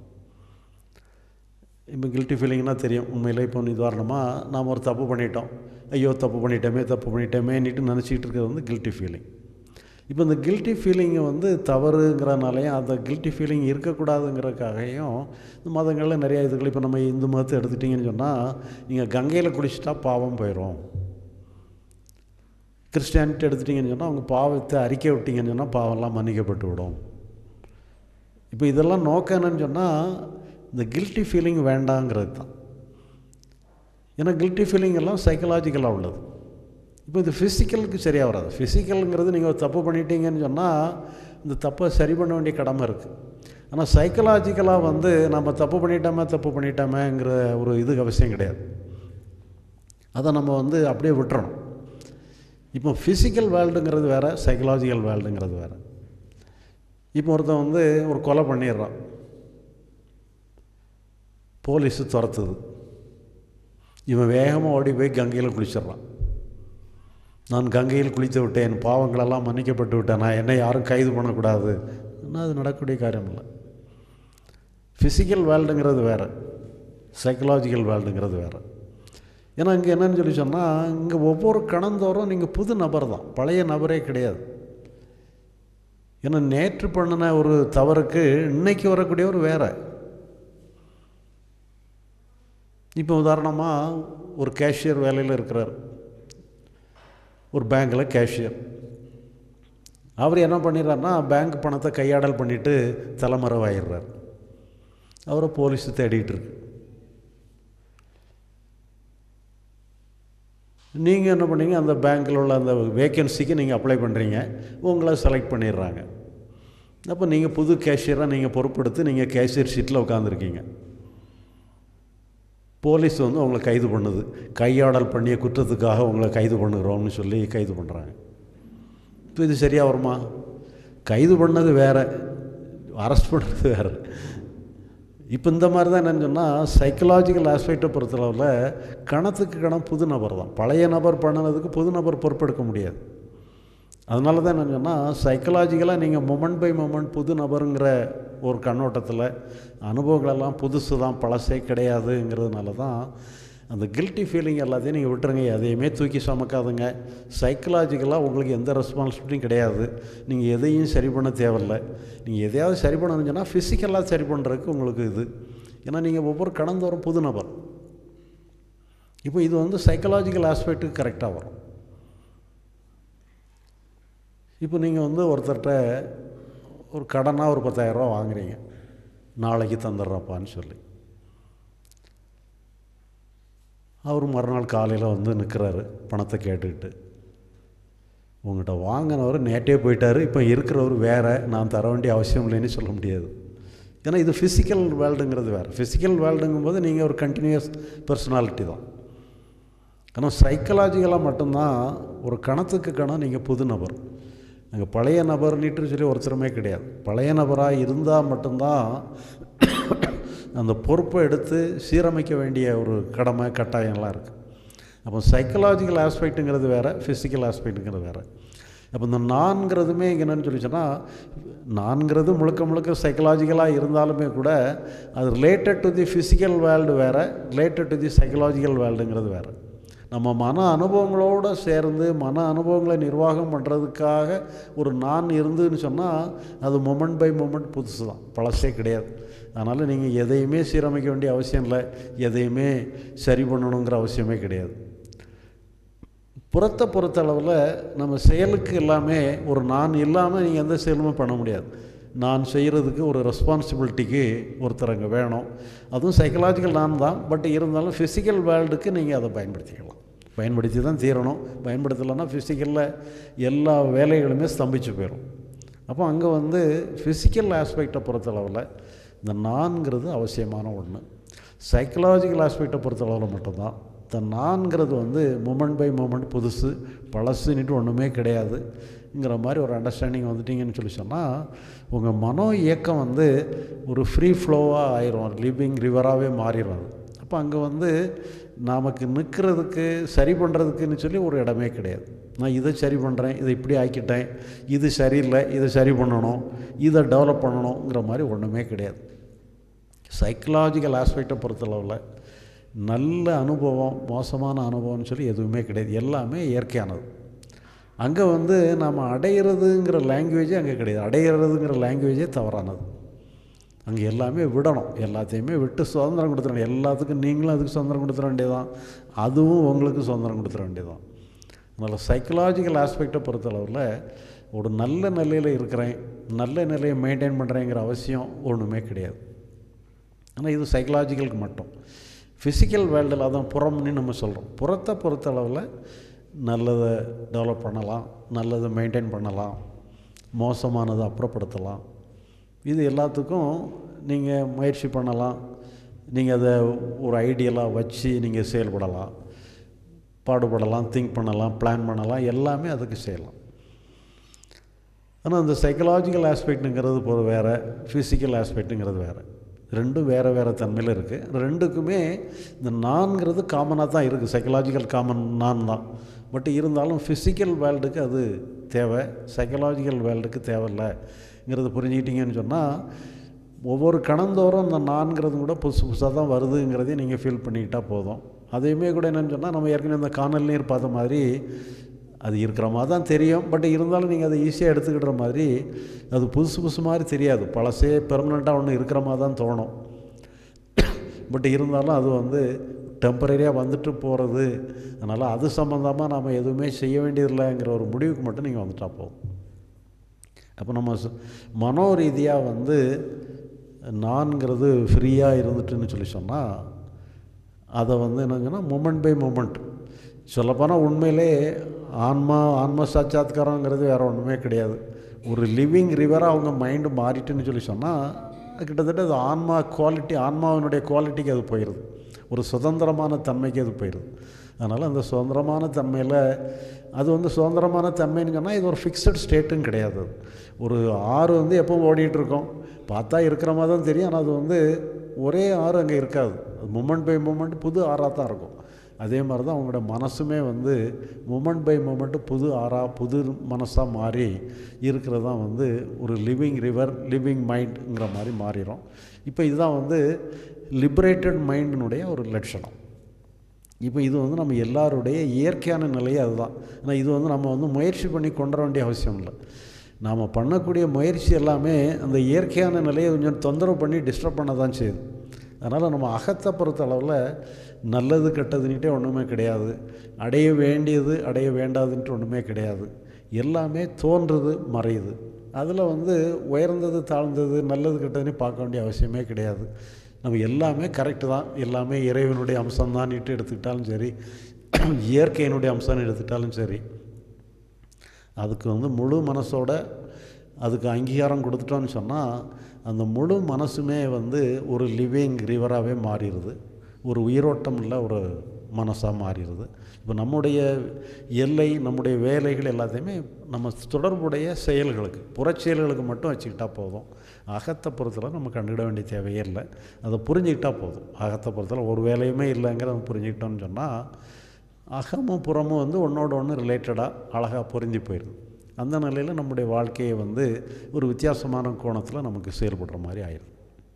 இப்போ கில்ட்டி ஃபீலிங்னால் தெரியும் உண்மையில் இப்போ உதாரணமாக நாம் ஒரு தப்பு பண்ணிட்டோம் ஐயோ தப்பு பண்ணிட்டோமே தப்பு பண்ணிட்டோமேன்னுட்டு நினச்சிக்கிட்டு இருக்கிறது வந்து கில்ட்டி ஃபீலிங் இப்போ இந்த கில்ட்டி ஃபீலிங்கை வந்து தவறுங்கிறனாலையும் அந்த கில்ட்டி ஃபீலிங் இருக்கக்கூடாதுங்கிறதுக்காகவும் இந்த மதங்களில் நிறையா இதுகள் இப்போ நம்ம இந்து மதத்தை எடுத்துட்டிங்கன்னு சொன்னால் நீங்கள் கங்கையில் குளிச்சுட்டா பாவம் போயிடும் கிறிஸ்டியானிட்டி எடுத்துட்டிங்கன்னு சொன்னால் அவங்க பாவத்தை அறிக்கை விட்டிங்கன்னு சொன்னால் பாவம்லாம் மன்னிக்கப்பட்டு விடும் இப்போ இதெல்லாம் நோக்கம் என்னன்னு சொன்னால் இந்த கில்ட்டி ஃபீலிங் வேண்டாங்கிறது தான் ஏன்னா கில்ட்டி ஃபீலிங் எல்லாம் சைக்கலாஜிக்கலாக உள்ளது இப்போ இது ஃபிசிக்கலுக்கு சரியாக வராது ஃபிசிக்கலுங்கிறது நீங்கள் ஒரு தப்பு பண்ணிட்டீங்கன்னு சொன்னால் இந்த தப்பை சரி பண்ண வேண்டிய கடமை இருக்குது ஆனால் சைக்கலாஜிக்கலாக வந்து நம்ம தப்பு பண்ணிட்டோமே தப்பு பண்ணிட்டோமேங்கிற ஒரு இது அவசியம் கிடையாது அதை நம்ம வந்து அப்படியே விட்டுறணும் இப்போ ஃபிசிக்கல் வேர்ல்டுங்கிறது வேறு சைக்கலாஜிக்கல் வேர்ல்டுங்கிறது வேறு இப்போ ஒருத்தன் வந்து ஒரு கொலை பண்ணிடுறான் போலீஸு துரத்துது இவன் வேகமாக ஓடி போய் கங்கையில் குளிச்சிட்றான் நான் கங்கையில் குளித்து விட்டேன் பாவங்களெல்லாம் மன்னிக்கப்பட்டு விட்டேன் நான் என்னை யாரும் கைது பண்ணக்கூடாது இன்னும் அது நடக்கக்கூடிய காரியம் இல்லை ஃபிசிக்கல் வேர்ல்டுங்கிறது வேறு சைக்கலாஜிக்கல் வேர்ல்டுங்கிறது வேறு ஏன்னா இங்கே என்னன்னு சொல்லி சொன்னால் இங்கே ஒவ்வொரு கணந்தோறும் நீங்கள் புது நபர் தான் பழைய நபரே கிடையாது ஏன்னா நேற்று பண்ணின ஒரு தவறுக்கு இன்னைக்கு வரக்கூடிய ஒரு வேற இப்போ உதாரணமாக ஒரு கேஷியர் வேலையில் இருக்கிறார் ஒரு பேங்க்கில் கேஷியர் அவர் என்ன பண்ணிடுறாருன்னா பேங்க் பணத்தை கையாடல் பண்ணிவிட்டு தலைமறைவாயிடுறார் அவரை போலீஸு தேடிட்டு இருக்கு நீங்கள் என்ன பண்ணீங்க அந்த பேங்க்கில் உள்ள அந்த வேக்கன்சிக்கு நீங்கள் அப்ளை பண்ணுறீங்க உங்களை செலக்ட் பண்ணிடுறாங்க அப்போ நீங்கள் புது கேஷியராக நீங்கள் பொறுப்பெடுத்து நீங்கள் கேஷியர் சீட்டில் உட்காந்துருக்கீங்க போலீஸ் வந்து உங்களை கைது பண்ணுது கையாடல் பண்ணிய குற்றத்துக்காக உங்களை கைது பண்ணுகிறோம்னு சொல்லி கைது பண்ணுறாங்க இப்போ இது சரியாக வருமா கைது பண்ணது வேறு அரெஸ்ட் பண்ணுறது வேறு இப்போ இந்த மாதிரி தான் என்னென்னு சொன்னால் சைக்கலாஜிக்கல் ஆஸ்பெக்டை பொறுத்தளவில் கணத்துக்கு கணம் புது நபர் தான் பழைய நபர் பண்ணினதுக்கு புது நபர் பொறுப்பெடுக்க முடியாது அதனால தான் என்னென்னு சொன்னால் சைக்கலாஜிக்கலாக நீங்கள் மொமெண்ட் பை மொமெண்ட் புது நபருங்கிற ஒரு கண்ணோட்டத்தில் அனுபவங்களெல்லாம் புதுசு தான் பழசே கிடையாதுங்கிறதுனால தான் அந்த கில்ட்டி ஃபீலிங் எல்லாத்தையும் நீங்கள் விட்டுருங்க எதையுமே தூக்கி சுமக்காதுங்க சைக்கலாஜிக்கலாக உங்களுக்கு எந்த ரெஸ்பான்சிபிலிட்டியும் கிடையாது நீங்கள் எதையும் சரி பண்ண தேவையில்லை நீங்கள் எதையாவது சரி பண்ணணும்னு சொன்னால் ஃபிசிக்கலாக சரி பண்ணுறதுக்கு உங்களுக்கு இது ஏன்னா நீங்கள் ஒவ்வொரு கடந்தோறும் புது நபர் இப்போ இது வந்து சைக்கலாஜிக்கல் ஆஸ்பெக்ட்டுக்கு கரெக்டாக வரும் இப்போ நீங்கள் வந்து ஒருத்தர்கிட்ட ஒரு கடனாக ஒரு பத்தாயிரரூபா வாங்குறீங்க நாளைக்கு தந்துடுறப்பான்னு சொல்லி அவர் மறுநாள் காலையில் வந்து நிற்கிறாரு பணத்தை கேட்டுக்கிட்டு உங்கள்கிட்ட வாங்கினவர் நேற்றே போயிட்டார் இப்போ இருக்கிறவர் வேறு நான் தர வேண்டிய அவசியம் இல்லைன்னு சொல்ல முடியாது ஏன்னா இது ஃபிசிக்கல் வேர்ல்டுங்கிறது வேறு ஃபிசிக்கல் வேர்ல்டுங்கும்போது நீங்கள் ஒரு கண்டினியூஸ் பர்சனாலிட்டி தான் ஆனால் சைக்கலாஜிக்கலாக மட்டும்தான் ஒரு கணத்துக்கு கணம் நீங்கள் புது நபர் அங்கே பழைய நபர்னிட்டு சொல்லி ஒருத்தருமே கிடையாது பழைய நபராக இருந்தால் மட்டும்தான் அந்த பொறுப்பை எடுத்து சீரமைக்க வேண்டிய ஒரு கடமை கட்டாயம்லாம் இருக்குது அப்போ சைக்கலாஜிக்கல் ஆஸ்பெக்ட்டுங்கிறது வேறு ஃபிசிக்கல் ஆஸ்பெக்ட்டுங்கிறது வேறு அப்போ இந்த நான்கிறதுமே இங்கே என்னன்னு சொல்லி சொன்னால் நான்கிறது முழுக்க முழுக்க சைக்கலாஜிக்கலாக இருந்தாலுமே கூட அது related to the physical world வேறு ரிலேட்டட் டு தி சைக்கலாஜிக்கல் வேர்ல்டுங்கிறது வேறு நம்ம மன அனுபவங்களோடு சேர்ந்து மன அனுபவங்களை நிர்வாகம் பண்ணுறதுக்காக ஒரு நான் இருந்துன்னு சொன்னால் அது மொமெண்ட் பை மொமெண்ட் புதுசு தான் பழசே கிடையாது அதனால் நீங்கள் எதையுமே சீரமைக்க வேண்டிய அவசியம் இல்லை எதையுமே சரி பண்ணணுங்கிற அவசியமே கிடையாது புறத்தை பொறுத்த அளவில் நம்ம செயலுக்கு எல்லாமே ஒரு நான் இல்லாமல் நீங்கள் எந்த செயலுமே பண்ண முடியாது நான் செய்கிறதுக்கு ஒரு ரெஸ்பான்சிபிலிட்டிக்கு ஒருத்தர் அங்கே வேணும் அதுவும் சைக்கலாஜிக்கல் நான் தான் பட் இருந்தாலும் ஃபிசிக்கல் வேர்ல்டுக்கு நீங்கள் அதை பயன்படுத்திக்கலாம் பயன்படுத்தி தான் தீரணும் பயன்படுத்தலைன்னா ஃபிசிக்கலில் எல்லா வேலைகளுமே ஸ்தம்பிச்சு போயிடும் அப்போ அங்கே வந்து ஃபிசிக்கல் ஆஸ்பெக்டை பொறுத்தளவில் இந்த நான்கிறது அவசியமான ஒன்று சைக்கலாஜிக்கல் ஆஸ்பெக்டை பொறுத்தளவில் மட்டும்தான் இந்த நான்கிறது வந்து மூமெண்ட் பை மூமெண்ட் புதுசு பழசுன்னுட்டு ஒன்றுமே கிடையாதுங்கிற மாதிரி ஒரு அண்டர்ஸ்டாண்டிங் வந்துட்டிங்கன்னு சொல்லி சொன்னால் உங்கள் மனோ இயக்கம் வந்து ஒரு ஃப்ரீ ஃப்ளோவாக ஆயிரும் லிவிங் ரிவராகவே மாறிடும் அது அப்போ அங்கே வந்து நமக்கு நிற்கிறதுக்கு சரி பண்ணுறதுக்குன்னு சொல்லி ஒரு இடமே கிடையாது நான் இதை சரி பண்ணுறேன் இதை இப்படி ஆக்கிட்டேன் இது சரியில்லை இதை சரி பண்ணணும் இதை டெவலப் பண்ணணுங்கிற மாதிரி ஒன்றுமே கிடையாது சைக்கலாஜிக்கல் ஆஸ்பெக்டை பொறுத்தளவில் நல்ல அனுபவம் மோசமான அனுபவம்னு சொல்லி எதுவுமே கிடையாது எல்லாமே இயற்கையானது அங்கே வந்து நாம் அடையிறதுங்கிற லாங்குவேஜே அங்கே கிடையாது அடையிறதுங்கிற லாங்குவேஜே தவறானது அங்கே எல்லாமே விடணும் எல்லாத்தையுமே விட்டு சுதந்திரம் கொடுத்துட எல்லாத்துக்கும் நீங்களும் அதுக்கு சுதந்திரம் கொடுத்துட வேண்டியதான் அதுவும் உங்களுக்கு சுதந்திரம் கொடுத்துட வேண்டியதான் அதனால் சைக்கலாஜிக்கல் ஆஸ்பெக்டை பொறுத்தளவில் ஒரு நல்ல நிலையில் இருக்கிறேன் நல்ல நிலையை மெயின்டைன் பண்ணுறேங்கிற அவசியம் ஒன்றுமே கிடையாது ஆனால் இது சைக்கலாஜிக்கலுக்கு மட்டும் ஃபிசிக்கல் வேர்ல்டில் அதான் புறம்னு நம்ம சொல்கிறோம் புறத்தை பொறுத்தளவில் நல்லதை டெவலப் பண்ணலாம் நல்லதை மெயின்டைன் பண்ணலாம் மோசமானதை அப்புறப்படுத்தலாம் இது எல்லாத்துக்கும் நீங்கள் முயற்சி பண்ணலாம் நீங்கள் அதை ஒரு ஐடியலாக வச்சு நீங்கள் செயல்படலாம் பாடுபடலாம் திங்க் பண்ணலாம் பிளான் பண்ணலாம் எல்லாமே அதுக்கு செய்யலாம் ஆனால் இந்த சைக்கலாஜிக்கல் ஆஸ்பெக்ட்டுங்கிறது போகிற வேறு ஃபிசிக்கல் ஆஸ்பெக்ட்டுங்கிறது வேறு ரெண்டும் வேறு வேறு தன்மையில் இருக்குது ரெண்டுக்குமே இந்த நான்கிறது காமனாக தான் இருக்குது சைக்கலாஜிக்கல் காமன் நான் தான் பட் இருந்தாலும் ஃபிசிக்கல் வேர்ல்டுக்கு அது தேவை சைக்கலாஜிக்கல் வேர்ல்டுக்கு தேவையில்லைங்கிறது புரிஞ்சுக்கிட்டீங்கன்னு சொன்னால் ஒவ்வொரு கணந்தோறும் அந்த நான்கிறது கூட புதுசு புதுசாக தான் வருதுங்கிறதையும் நீங்கள் ஃபீல் பண்ணிக்கிட்டால் போதும் அதையுமே கூட என்னென்னு சொன்னால் நம்ம ஏற்கனவே இந்த காணல் நீர் பார்த்த மாதிரி அது இருக்கிற மாதிரி தான் தெரியும் பட் இருந்தாலும் நீங்கள் அதை ஈஸியாக எடுத்துக்கிற மாதிரி அது புதுசு புதுசு மாதிரி தெரியாது பழசே பெர்மனெண்ட்டாக ஒன்று இருக்கிற மாதிரி தான் தோணும் பட் இருந்தாலும் அது வந்து டெம்பரரியாக வந்துட்டு போகிறது அதனால் அது சம்மந்தமாக நாம் எதுவுமே செய்ய வேண்டியதில்லைங்கிற ஒரு முடிவுக்கு மட்டும் நீங்கள் வந்துட்டால் போதும் அப்போ நம்ம மனோ ரீதியாக வந்து நான்கிறது ஃப்ரீயாக இருந்துட்டுன்னு சொல்லி சொன்னால் அதை வந்து என்னங்கன்னா மூமெண்ட் பை மூமெண்ட் சொல்லப்போனால் உண்மையிலே ஆன்மா ஆன்ம சாட்சாத்காரங்கிறது வேறு ஒன்றுமே கிடையாது ஒரு லிவிங் ரிவராக அவங்க மைண்டு மாறிட்டுன்னு சொல்லி சொன்னால் கிட்டத்தட்ட அது ஆன்மா குவாலிட்டி ஆன்மாவினுடைய குவாலிட்டிக்கு அது போயிடுது ஒரு சுதந்திரமான தன்மைக்கு அது போயிடுது அதனால் அந்த சுதந்திரமான தன்மையில் அது வந்து சுதந்திரமான தன்மைன்னு சொன்னால் இது ஒரு ஃபிக்ஸட் ஸ்டேட்டும் கிடையாது ஒரு ஆறு வந்து எப்பவும் ஓடிட்டுருக்கோம் பார்த்தா இருக்கிற மாதிரி தான் தெரியும் ஆனால் அது வந்து ஒரே ஆறு அங்கே இருக்காது அது மூமெண்ட் பை மூமெண்ட் புது ஆறாக தான் இருக்கும் அதே மாதிரி தான் அவங்களோட மனசுமே வந்து மூமெண்ட் பை மூமெண்ட்டு புது ஆறாக புது மனசாக மாறி இருக்கிறது தான் வந்து ஒரு லிவிங் ரிவர் லிவிங் மைண்டுங்கிற மாதிரி மாறிடும் இப்போ இதுதான் வந்து லிபரேட்டட் மைண்டினுடைய ஒரு லட்சணம் இப்போ இது வந்து நம்ம எல்லாருடைய இயற்கையான நிலையே அதுதான் ஆனால் இது வந்து நம்ம வந்து முயற்சி பண்ணி கொண்டு வர வேண்டிய அவசியம் இல்லை நாம் பண்ணக்கூடிய முயற்சி எல்லாமே அந்த இயற்கையான நிலையை கொஞ்சம் தொந்தரவு பண்ணி டிஸ்டர்ப் பண்ண தான் செய்யுது அதனால் நம்ம அகத்தை பொறுத்த அளவில் நல்லது கெட்டதுன்னுட்டே ஒன்றுமே கிடையாது அடைய வேண்டியது அடைய வேண்டாதுன்ட்டு ஒன்றுமே கிடையாது எல்லாமே தோன்றுது மறையுது அதில் வந்து உயர்ந்தது தாழ்ந்தது நல்லது கெட்டதுன்னு பார்க்க வேண்டிய அவசியமே கிடையாது நம்ம எல்லாமே கரெக்டு தான் எல்லாமே இறைவனுடைய அம்சம்தான்ட்டு எடுத்துக்கிட்டாலும் சரி இயற்கையினுடைய அம்சம்னு எடுத்துக்கிட்டாலும் சரி அதுக்கு வந்து முழு மனசோட அதுக்கு அங்கீகாரம் கொடுத்துட்டோன்னு சொன்னால் அந்த முழு மனசுமே வந்து ஒரு லிவிங் ரிவராகவே மாறிடுது ஒரு உயிரோட்டம் உள்ள ஒரு மனசாக மாறிடுது இப்போ நம்முடைய எல்லை நம்முடைய வேலைகள் எல்லாத்தையுமே நம்ம தொடர்புடைய செயல்களுக்கு புறச்செயல்களுக்கு மட்டும் வச்சுக்கிட்டா போதும் அகத்தை பொறுத்தல நம்ம கண்டுக்கிட வேண்டிய தேவையே இல்லை அதை புரிஞ்சுக்கிட்டா போதும் அகத்தை பொறுத்தல ஒரு வேலையுமே இல்லைங்கிறத புரிஞ்சுக்கிட்டோன்னு சொன்னால் அகமும் புறமும் வந்து ஒன்றோட ஒன்று ரிலேட்டடாக அழகாக பொருந்தி போயிடுது அந்த நிலையில் நம்முடைய வாழ்க்கையை வந்து ஒரு வித்தியாசமான கோணத்தில் நமக்கு செயல்படுற மாதிரி ஆயிடுது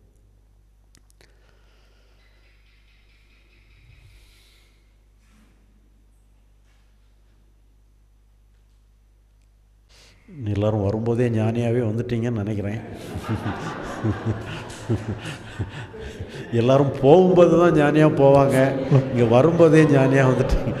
எல்லோரும் வரும்போதே ஞானியாகவே வந்துட்டீங்கன்னு நினைக்கிறேன் எல்லாரும் போகும்போது தான் ஞானியாக போவாங்க இங்கே வரும்போதே ஞானியாக வந்துட்டீங்க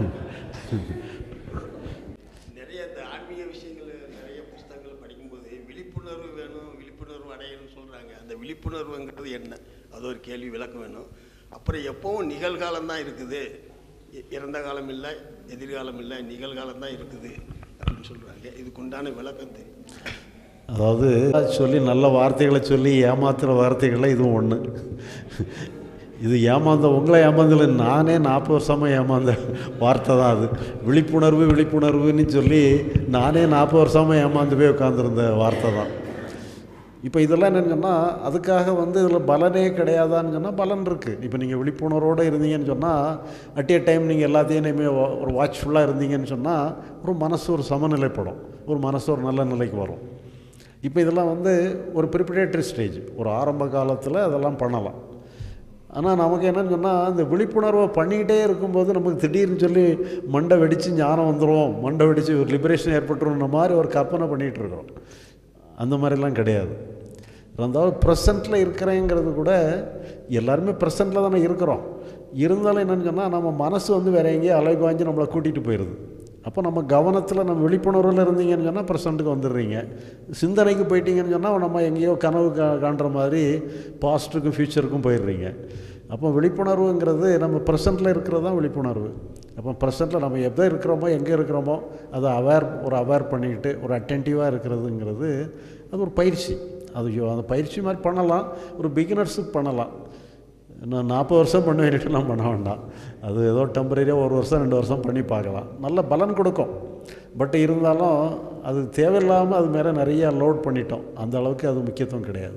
நிறைய இந்த ஆன்மீக விஷயங்கள் நிறைய புஸ்தகங்கள் படிக்கும்போது விழிப்புணர்வு வேணும் விழிப்புணர்வு அடையணும்னு சொல்கிறாங்க அந்த விழிப்புணர்வுங்கிறது என்ன அது ஒரு கேள்வி விளக்கம் வேணும் அப்புறம் எப்பவும் நிகழ்காலம் தான் இருக்குது இ- இறந்த காலம் இல்லை எதிர்காலம் இல்லை நிகழ்காலம் தான் இருக்குது அப்படின்னு சொல்கிறாங்க இதுக்கு உண்டான விளக்கம் தெரியும் அதாவது சொல்லி நல்ல வார்த்தைகளை சொல்லி ஏமாத்துகிற வார்த்தைகளில் இதுவும் ஒன்று இது ஏமாந்த உங்களை ஏமாந்தல நானே நாற்பது வருஷமாக ஏமாந்த வார்த்தை தான் அது விழிப்புணர்வு விழிப்புணர்வுன்னு சொல்லி நானே நாற்பது வருஷமாக ஏமாந்து போய் உட்காந்துருந்த வார்த்தை தான் இப்போ இதெல்லாம் என்னன்னு சொன்னால் அதுக்காக வந்து இதில் பலனே கிடையாதான்னு சொன்னால் பலன் இருக்குது இப்போ நீங்கள் விழிப்புணர்வோடு இருந்தீங்கன்னு சொன்னால் அட் ஏ டைம் நீங்கள் எல்லாத்தையும் இனிமேல் ஒரு வாட்ச்ஃபுல்லாக இருந்தீங்கன்னு சொன்னால் ஒரு மனசு ஒரு சமநிலைப்படும் ஒரு மனசு ஒரு நல்ல நிலைக்கு வரும் இப்போ இதெல்லாம் வந்து ஒரு ப்ரிப்பரேட்டரி ஸ்டேஜ் ஒரு ஆரம்ப காலத்தில் அதெல்லாம் பண்ணலாம் ஆனால் நமக்கு என்னன்னு சொன்னால் அந்த விழிப்புணர்வை பண்ணிக்கிட்டே இருக்கும்போது நமக்கு திடீர்னு சொல்லி மண்டை வெடித்து ஞானம் வந்துடும் மண்டை வெடித்து ஒரு லிபரேஷன் ஏற்பட்டுருன்ற மாதிரி ஒரு கற்பனை பண்ணிகிட்டு இருக்கிறோம் அந்த மாதிரிலாம் கிடையாது ரெண்டாவது ப்ரெசண்ட்டில் இருக்கிறேங்கிறது கூட எல்லாருமே ப்ரெசண்ட்டில் தானே இருக்கிறோம் இருந்தாலும் என்னென்னு சொன்னால் நம்ம மனசு வந்து வேற எங்கேயோ அலைபாஞ்சு நம்மளை கூட்டிகிட்டு போயிடுது அப்போ நம்ம கவனத்தில் நம்ம விழிப்புணர்வில் இருந்தீங்கன்னு சொன்னால் ப்ரெசண்ட்டுக்கு வந்துடுறீங்க சிந்தனைக்கு போயிட்டீங்கன்னு சொன்னால் நம்ம எங்கேயோ கனவு கா காண்ற மாதிரி பாஸ்ட்டுக்கும் ஃப்யூச்சருக்கும் போயிடுறீங்க அப்போ விழிப்புணர்வுங்கிறது நம்ம ப்ரெசண்ட்டில் இருக்கிறது தான் விழிப்புணர்வு அப்போ ப்ரெசண்ட்டில் நம்ம எதை இருக்கிறோமோ எங்கே இருக்கிறோமோ அதை அவேர் ஒரு அவேர் பண்ணிக்கிட்டு ஒரு அட்டென்டிவாக இருக்கிறதுங்கிறது அது ஒரு பயிற்சி அது யோ- அந்த பயிற்சி மாதிரி பண்ணலாம் ஒரு பிகினர்ஸுக்கு பண்ணலாம் நான் நாற்பது வருஷம் பண்ண வேண்டியலாம் பண்ண வேண்டாம் அது ஏதோ டெம்பரரியாக ஒரு வருஷம் ரெண்டு வருஷம் பண்ணி பார்க்கலாம் நல்ல பலன் கொடுக்கும் பட் இருந்தாலும் அது தேவையில்லாமல் அது மேலே நிறையா லோட் பண்ணிட்டோம் அந்த அளவுக்கு அது முக்கியத்துவம் கிடையாது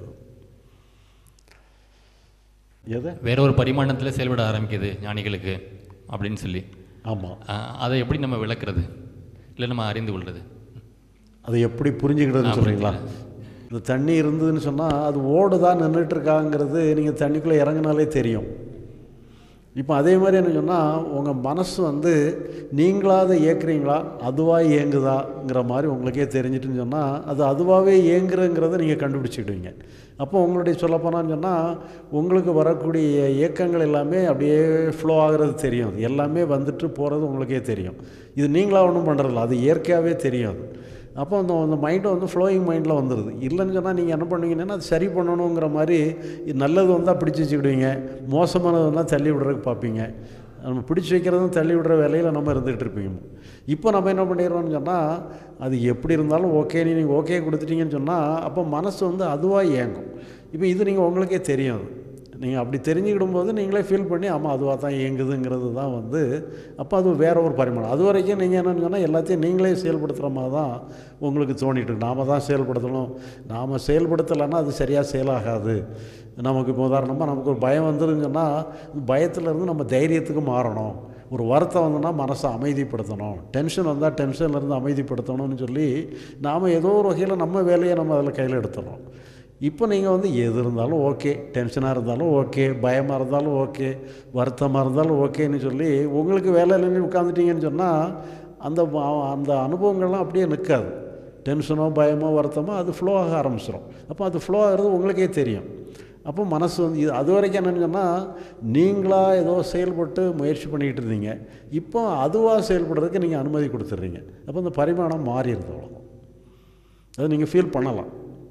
எது வேற ஒரு பரிமாணத்தில் செயல்பட ஆரம்பிக்குது ஞானிகளுக்கு அப்படின்னு சொல்லி ஆமாம் ஆஹ் அதை எப்படி நம்ம விளக்குறது இல்லை நம்ம அறிந்து கொள்வது அதை எப்படி புரிஞ்சுக்கிட்டதுன்னு ஆ, சொல்கிறீங்களா இந்த தண்ணி இருந்ததுன்னு சொன்னால் அது ஓடுதா நின்றுட்டு இருக்காங்கிறது நீங்கள் தண்ணிக்குள்ளே இறங்குனாலே தெரியும் இப்போ அதே மாதிரி என்ன சொன்னால் உங்கள் மனசு வந்து நீங்களா அதை இயக்குறீங்களா அதுவாக இயங்குதாங்கிற மாதிரி உங்களுக்கே தெரிஞ்சிட்டுன்னு சொன்னால் அது அதுவாகவே இயங்குறங்கிறத நீங்கள் கண்டுபிடிச்சிடுவீங்க அப்போ உங்களுடைய சொல்லப்போனான்னு சொன்னால் உங்களுக்கு வரக்கூடிய இயக்கங்கள் எல்லாமே அப்படியே ஃப்ளோ ஆகிறது தெரியும் அது எல்லாமே வந்துட்டு போகிறது உங்களுக்கே தெரியும் இது நீங்களாக ஒன்றும் பண்ணுறதில்ல அது இயற்கையாகவே தெரியும் அது அப்போ அந்த அந்த மைண்டு வந்து ஃப்ளோயிங் மைண்டில் வந்துடுது இல்லைன்னு சொன்னால் நீங்கள் என்ன பண்ணுவீங்கன்னா அது சரி பண்ணணுங்கிற மாதிரி இது நல்லது வந்தால் பிடிச்சி வச்சுக்கிடுவீங்க மோசமானது வந்தால் தள்ளி விடுறதுக்கு பார்ப்பீங்க நம்ம பிடிச்சி வைக்கிறதும் தள்ளி விடுற வேலையில் நம்ம இருந்துகிட்டு இருப்பீங்க இப்போ நம்ம என்ன பண்ணிடுறோம்னு சொன்னால் அது எப்படி இருந்தாலும் ஓகே நீங்கள் ஓகே கொடுத்துட்டீங்கன்னு சொன்னால் அப்போ மனசு வந்து அதுவாக இயங்கும் இப்போ இது நீங்கள் உங்களுக்கே தெரியும் அது நீங்கள் அப்படி தெரிஞ்சுக்கிடும்போது நீங்களே ஃபீல் பண்ணி ஆமாம் அதுவாக தான் இயங்குதுங்கிறது தான் வந்து அப்போ அது வேற ஒரு பரிமாணம் அது வரைக்கும் நீங்கள் என்னன்னு சொன்னால் எல்லாத்தையும் நீங்களே செயல்படுத்துகிற மாதிரி தான் உங்களுக்கு தோணிட்டு இருக்கு நாம தான் செயல்படுத்தணும் நாம் செயல்படுத்தலைன்னா அது சரியாக செயலாகாது நமக்கு இப்போ உதாரணமாக நமக்கு ஒரு பயம் வந்துருன்னு சொன்னால் பயத்துலேருந்து நம்ம தைரியத்துக்கு மாறணும் ஒரு வருத்தம் வந்தோன்னா மனசை அமைதிப்படுத்தணும் டென்ஷன் வந்தால் டென்ஷன்லேருந்து அமைதிப்படுத்தணும்னு சொல்லி நாம் ஏதோ ஒரு வகையில் நம்ம வேலையை நம்ம அதில் கையில் எடுத்துடுறோம் இப்போ நீங்கள் வந்து எது இருந்தாலும் ஓகே டென்ஷனாக இருந்தாலும் ஓகே பயமாக இருந்தாலும் ஓகே வருத்தமாக இருந்தாலும் ஓகேன்னு சொல்லி உங்களுக்கு வேலை இல்லைன்னு உட்காந்துட்டீங்கன்னு சொன்னால் அந்த வ- அந்த அனுபவங்கள்லாம் அப்படியே நிற்காது டென்ஷனோ பயமோ வருத்தமோ அது ஃப்ளோ ஆக ஆரம்பிச்சிடும் அப்போ அது ஃப்ளோ ஆகிறது உங்களுக்கே தெரியும் அப்போ மனசு வந்து இது அது வரைக்கும் என்னன்னு சொன்னால் நீங்களாக ஏதோ செயல்பட்டு முயற்சி பண்ணிக்கிட்டு இருந்தீங்க இப்போ அதுவாக செயல்படுறதுக்கு நீங்கள் அனுமதி கொடுத்துட்றீங்க அப்போ அந்த பரிமாணம் மாறிடுது அவ்வளோதான் அதை நீங்கள் ஃபீல் பண்ணலாம்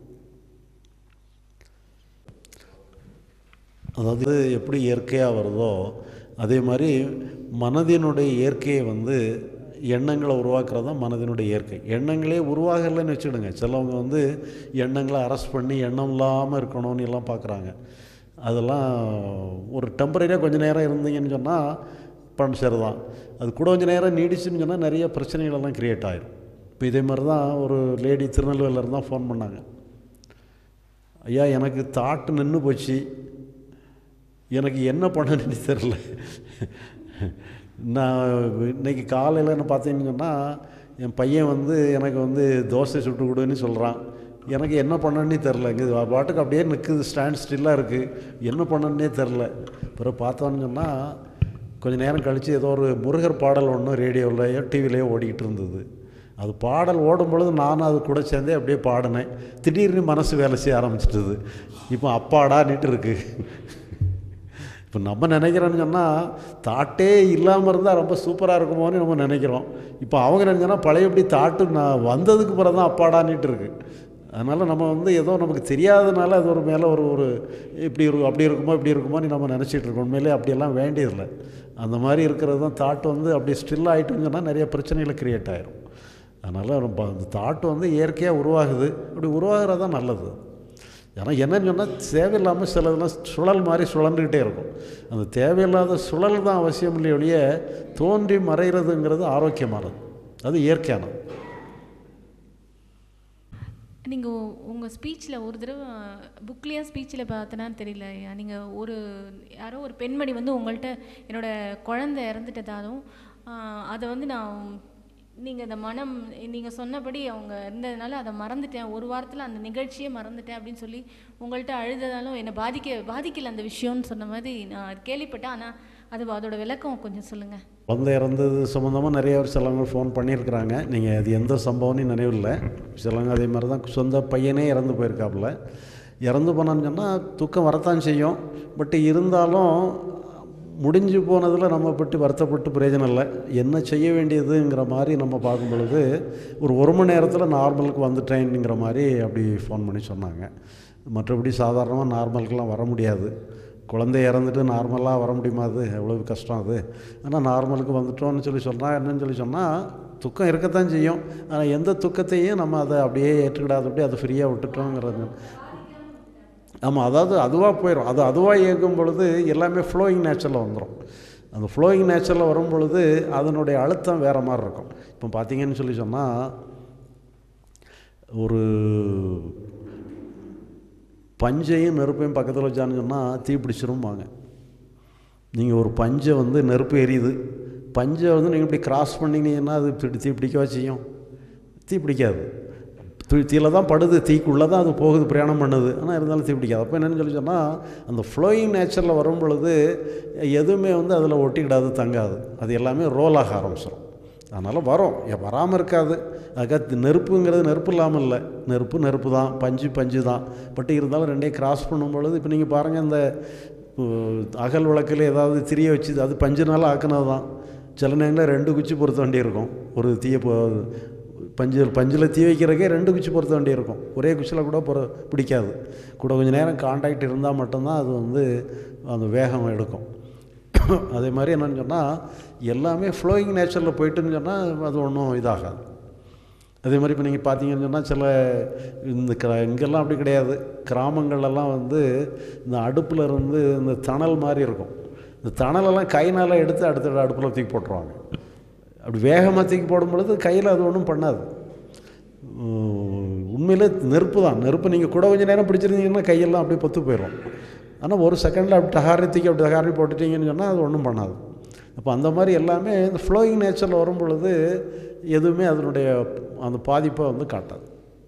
அதாவது எப்படி இயற்கையாக வருதோ அதே மாதிரி மனதினுடைய இயற்கையை வந்து எண்ணங்களை உருவாக்குறது தான் மனதினுடைய இயற்கை எண்ணங்களே உருவாகலைன்னு வச்சுடுங்க சிலவங்க வந்து எண்ணங்களை அரெஸ்ட் பண்ணி எண்ணம் இல்லாமல் இருக்கணும்னு எல்லாம் பார்க்குறாங்க அதெல்லாம் ஒரு டெம்பரரியாக கொஞ்சம் நேரம் இருந்தீங்கன்னு சொன்னால் பண்ண சரி தான் அது கூட கொஞ்சம் நேரம் நீடிச்சுன்னு சொன்னால் நிறைய பிரச்சனைகள் எல்லாம் க்ரியேட் ஆயிரும் இப்போ இதே மாதிரி தான் ஒரு லேடி திருநெல்வேலியில் தான் ஃபோன் பண்ணாங்க ஐயா எனக்கு தாட்டு நின்று போச்சு எனக்கு என்ன பண்ணணும்னு தெரில நான் இன்னைக்கு காலையில் என்ன பார்த்தீங்கன்னு சொன்னால் என் பையன் வந்து எனக்கு வந்து தோசை சுட்டு கொடுன்னு சொல்கிறான் எனக்கு என்ன பண்ணணுன்னே தெரில இங்கே பாட்டுக்கு அப்படியே நிற்குது ஸ்டாண்ட் ஸ்டில்லாக இருக்குது என்ன பண்ணணுன்னே தெரில பிறகு பார்த்தோன்னு சொன்னால் கொஞ்சம் நேரம் கழித்து ஏதோ ஒரு முருகர் பாடல் ஒன்று ரேடியோவிலையோ டிவிலையோ ஓடிக்கிட்டு இருந்தது அது பாடல் ஓடும் பொழுது நானும் அது கூட சேர்ந்தே அப்படியே பாடினேன் திடீர்னு மனசு வேலை செய்ய ஆரம்பிச்சிட்டது இப்போ அப்பாடான்னுட்டு இருக்கு இப்போ நம்ம நினைக்கிறோன்னு சொன்னால் தாட்டே இல்லாமல் இருந்தால் ரொம்ப சூப்பராக இருக்குமோன்னு நம்ம நினைக்கிறோம் இப்போ அவங்க நினைச்சோன்னா பழையபடி தாட்டு நான் வந்ததுக்கு பிறகு தான் அப்பாடான்னுட்டு இருக்கு அதனால் நம்ம வந்து ஏதோ நமக்கு தெரியாதனால அது ஒரு மேலே ஒரு ஒரு இப்படி இருக்கும் அப்படி இருக்குமோ இப்படி இருக்குமோன்னு நம்ம நினச்சிட்டு இருக்கோம் உண்மையிலே அப்படியெல்லாம் வேண்டியதில்லை அந்த மாதிரி இருக்கிறது தான் தாட் வந்து அப்படி ஸ்டில் ஆகிட்டுன்னு சொன்னால் நிறைய பிரச்சனைகள் க்ரியேட் ஆயிரும் அதனால் ரொம்ப அந்த தாட்டு வந்து இயற்கையாக உருவாகுது அப்படி உருவாகிறது தான் நல்லது ஏன்னா என்னன்னு சொன்னால் தேவையில்லாமல் சிலதெல்லாம் சுழல் மாதிரி சுழண்டுக்கிட்டே இருக்கும் அந்த தேவையில்லாத சுழல் தான் அவசியம் இல்லையே ஒழிய தோன்றி மறைகிறதுங்கிறது ஆரோக்கியமானது அது இயற்கையானது நீங்கள் உங்கள் ஸ்பீச்சில் ஒரு தடவை புக்லேயே ஸ்பீச்சில் பார்த்தனான்னு தெரியல நீங்கள் ஒரு யாரோ ஒரு பெண்மணி வந்து உங்கள்கிட்ட என்னோட குழந்தை இறந்துட்டதாலும் ஆஹ், அதை வந்து நான் நீங்கள் இந்த மனம் நீங்கள் சொன்னபடி அவங்க இருந்ததுனால அதை மறந்துட்டேன் ஒரு வாரத்தில் அந்த நிகழ்ச்சியே மறந்துட்டேன் அப்படின்னு சொல்லி உங்கள்கிட்ட அழுததாலும் என்னை பாதிக்க பாதிக்கல அந்த விஷயம்னு சொன்ன மாதிரி நான் அது கேள்விப்பட்டேன் ஆனால் அது அதோட விளக்கம் கொஞ்சம் சொல்லுங்கள் குழந்தை இறந்தது சம்மந்தமாக நிறைய பேர் சிலவங்க ஃபோன் பண்ணியிருக்கிறாங்க நீங்கள் அது எந்த சம்பவம்னு நினைவில்லை சிலவங்க அதே மாதிரி தான் சொந்த பையனே இறந்து போயிருக்காப்புல இறந்து போனான்னு சொன்னால் துக்கம் வரத்தான் செய்யும் பட் இருந்தாலும் முடிஞ்சு போனதில் நம்ம பட்டு வருத்தப்பட்டு பிரயோஜனம் இல்லை என்ன செய்ய வேண்டியதுங்கிற மாதிரி நம்ம பார்க்கும் பொழுது ஒரு ஒரு மணி நேரத்தில் நார்மலுக்கு வந்துட்டேன்ங்கிற மாதிரி அப்படி ஃபோன் பண்ணி சொன்னாங்க மற்றபடி சாதாரணமாக நார்மலுக்கெல்லாம் வர முடியாது குழந்தை இறந்துட்டு நார்மலாக வர முடியுமா அது எவ்வளோ கஷ்டம் அது ஆனால் நார்மலுக்கு வந்துட்டோம்னு சொல்லி சொன்னால் என்னன்னு சொல்லி சொன்னால் துக்கம் இருக்கத்தான் செய்யும் ஆனால் எந்த துக்கத்தையும் நம்ம அதை அப்படியே ஏற்றுக்கிடாதபடி அதை ஃப்ரீயாக விட்டுட்டோங்கிறது ஆமாம் அதாவது அதுவாக போயிடும் அது அதுவாக இயக்கும் பொழுது எல்லாமே ஃப்ளோயிங் நேச்சரில் வந்துடும் அந்த ஃப்ளோயிங் நேச்சரில் வரும் பொழுது அதனுடைய அழுத்தம் வேறு மாதிரி இருக்கும் இப்போ பார்த்தீங்கன்னு சொல்லி சொன்னால் ஒரு பஞ்சையும் நெருப்பையும் பக்கத்தில் வச்சான்னு சொன்னால் தீ பிடிச்சிரும்பாங்க நீங்கள் ஒரு பஞ்சை வந்து நெருப்பு எரியுது பஞ்சை வந்து நீங்கள் இப்படி கிராஸ் பண்ணிங்கன்னா அது பிடி- தீ பிடிக்கவா செய்யும் தீ பிடிக்காது தீ தீயில தான் படுது தீக்குள்ளே தான் அது போகுது பிரயாணம் பண்ணுது ஆனால் இருந்தாலும் தீ பிடிக்காது அப்போ என்னன்னு சொல்லி சொன்னால் அந்த ஃப்ளோயிங் நேச்சரில் வரும் பொழுது எதுவுமே வந்து அதில் ஒட்டிக்கிடாது தங்காது அது எல்லாமே ரோல் ஆக ஆரம்பிச்சிடும் அதனால் வரும் ஏ, வராமல் இருக்காது அதுக்காக நெருப்புங்கிறது நெருப்பு இல்லாமல் இல்லை நெருப்பு நெருப்பு தான் பஞ்சு பஞ்சு தான் பட் இருந்தாலும் ரெண்டையும் கிராஸ் பண்ணும் பொழுது இப்போ நீங்கள் பாருங்கள் இந்த உ, அகல் விளக்கில் ஏதாவது திரிய வச்சு அது பஞ்சுனால ஆக்குனது தான் சில நேரங்களில் ரெண்டு குச்சி பொருத்த வேண்டியிருக்கும் ஒரு தீய பொ- பஞ்சு பஞ்சில் தீ வைக்கிறக்கே ரெண்டு குச்சி பொருத்த வேண்டியிருக்கும் ஒரே குச்சியில் கூட பொற பிடிக்காது கூட கொஞ்சம் நேரம் காண்டாக்ட் இருந்தால் மட்டும்தான் அது வந்து அந்த வேகம் எடுக்கும் அதே மாதிரி என்னன்னு சொன்னால் எல்லாமே ஃப்ளோயிங் நேச்சரில் போயிட்டுன்னு சொன்னால் அது ஒன்றும் இதாகாது அதே மாதிரி இப்போ நீங்கள் பார்த்தீங்கன்னு சொன்னால் சில இந்த கிர இங்கெல்லாம் அப்படி கிடையாது கிராமங்கள்லாம் வந்து இந்த அடுப்பில் இருந்து இந்த தணல் மாதிரி இருக்கும் இந்த தணலெல்லாம் கைனால் எடுத்து அடுத்த அடுப்பில் தூக்கி போட்டுருவாங்க அப்படி வேகமாக தூக்கி போடும் பொழுது கையில் அது ஒன்றும் பண்ணாது உம், உண்மையிலே நெருப்பு தான் நெருப்பு நீங்கள் கூட கொஞ்சம் நேரம் பிடிச்சிருந்தீங்கன்னா கையெல்லாம் அப்படியே பொத்து போயிடும் ஆனால் ஒரு செகண்டில் அப்படி டகாரி தூக்கி அப்படி டகாரி போட்டுட்டீங்கன்னு சொன்னால் அது ஒன்றும் பண்ணாது அப்போ அந்த மாதிரி எல்லாமே இந்த ஃப்ளோயிங் நேச்சரில் வரும் பொழுது எதுவுமே அதனுடைய அந்த பாதிப்பை வந்து காட்டாது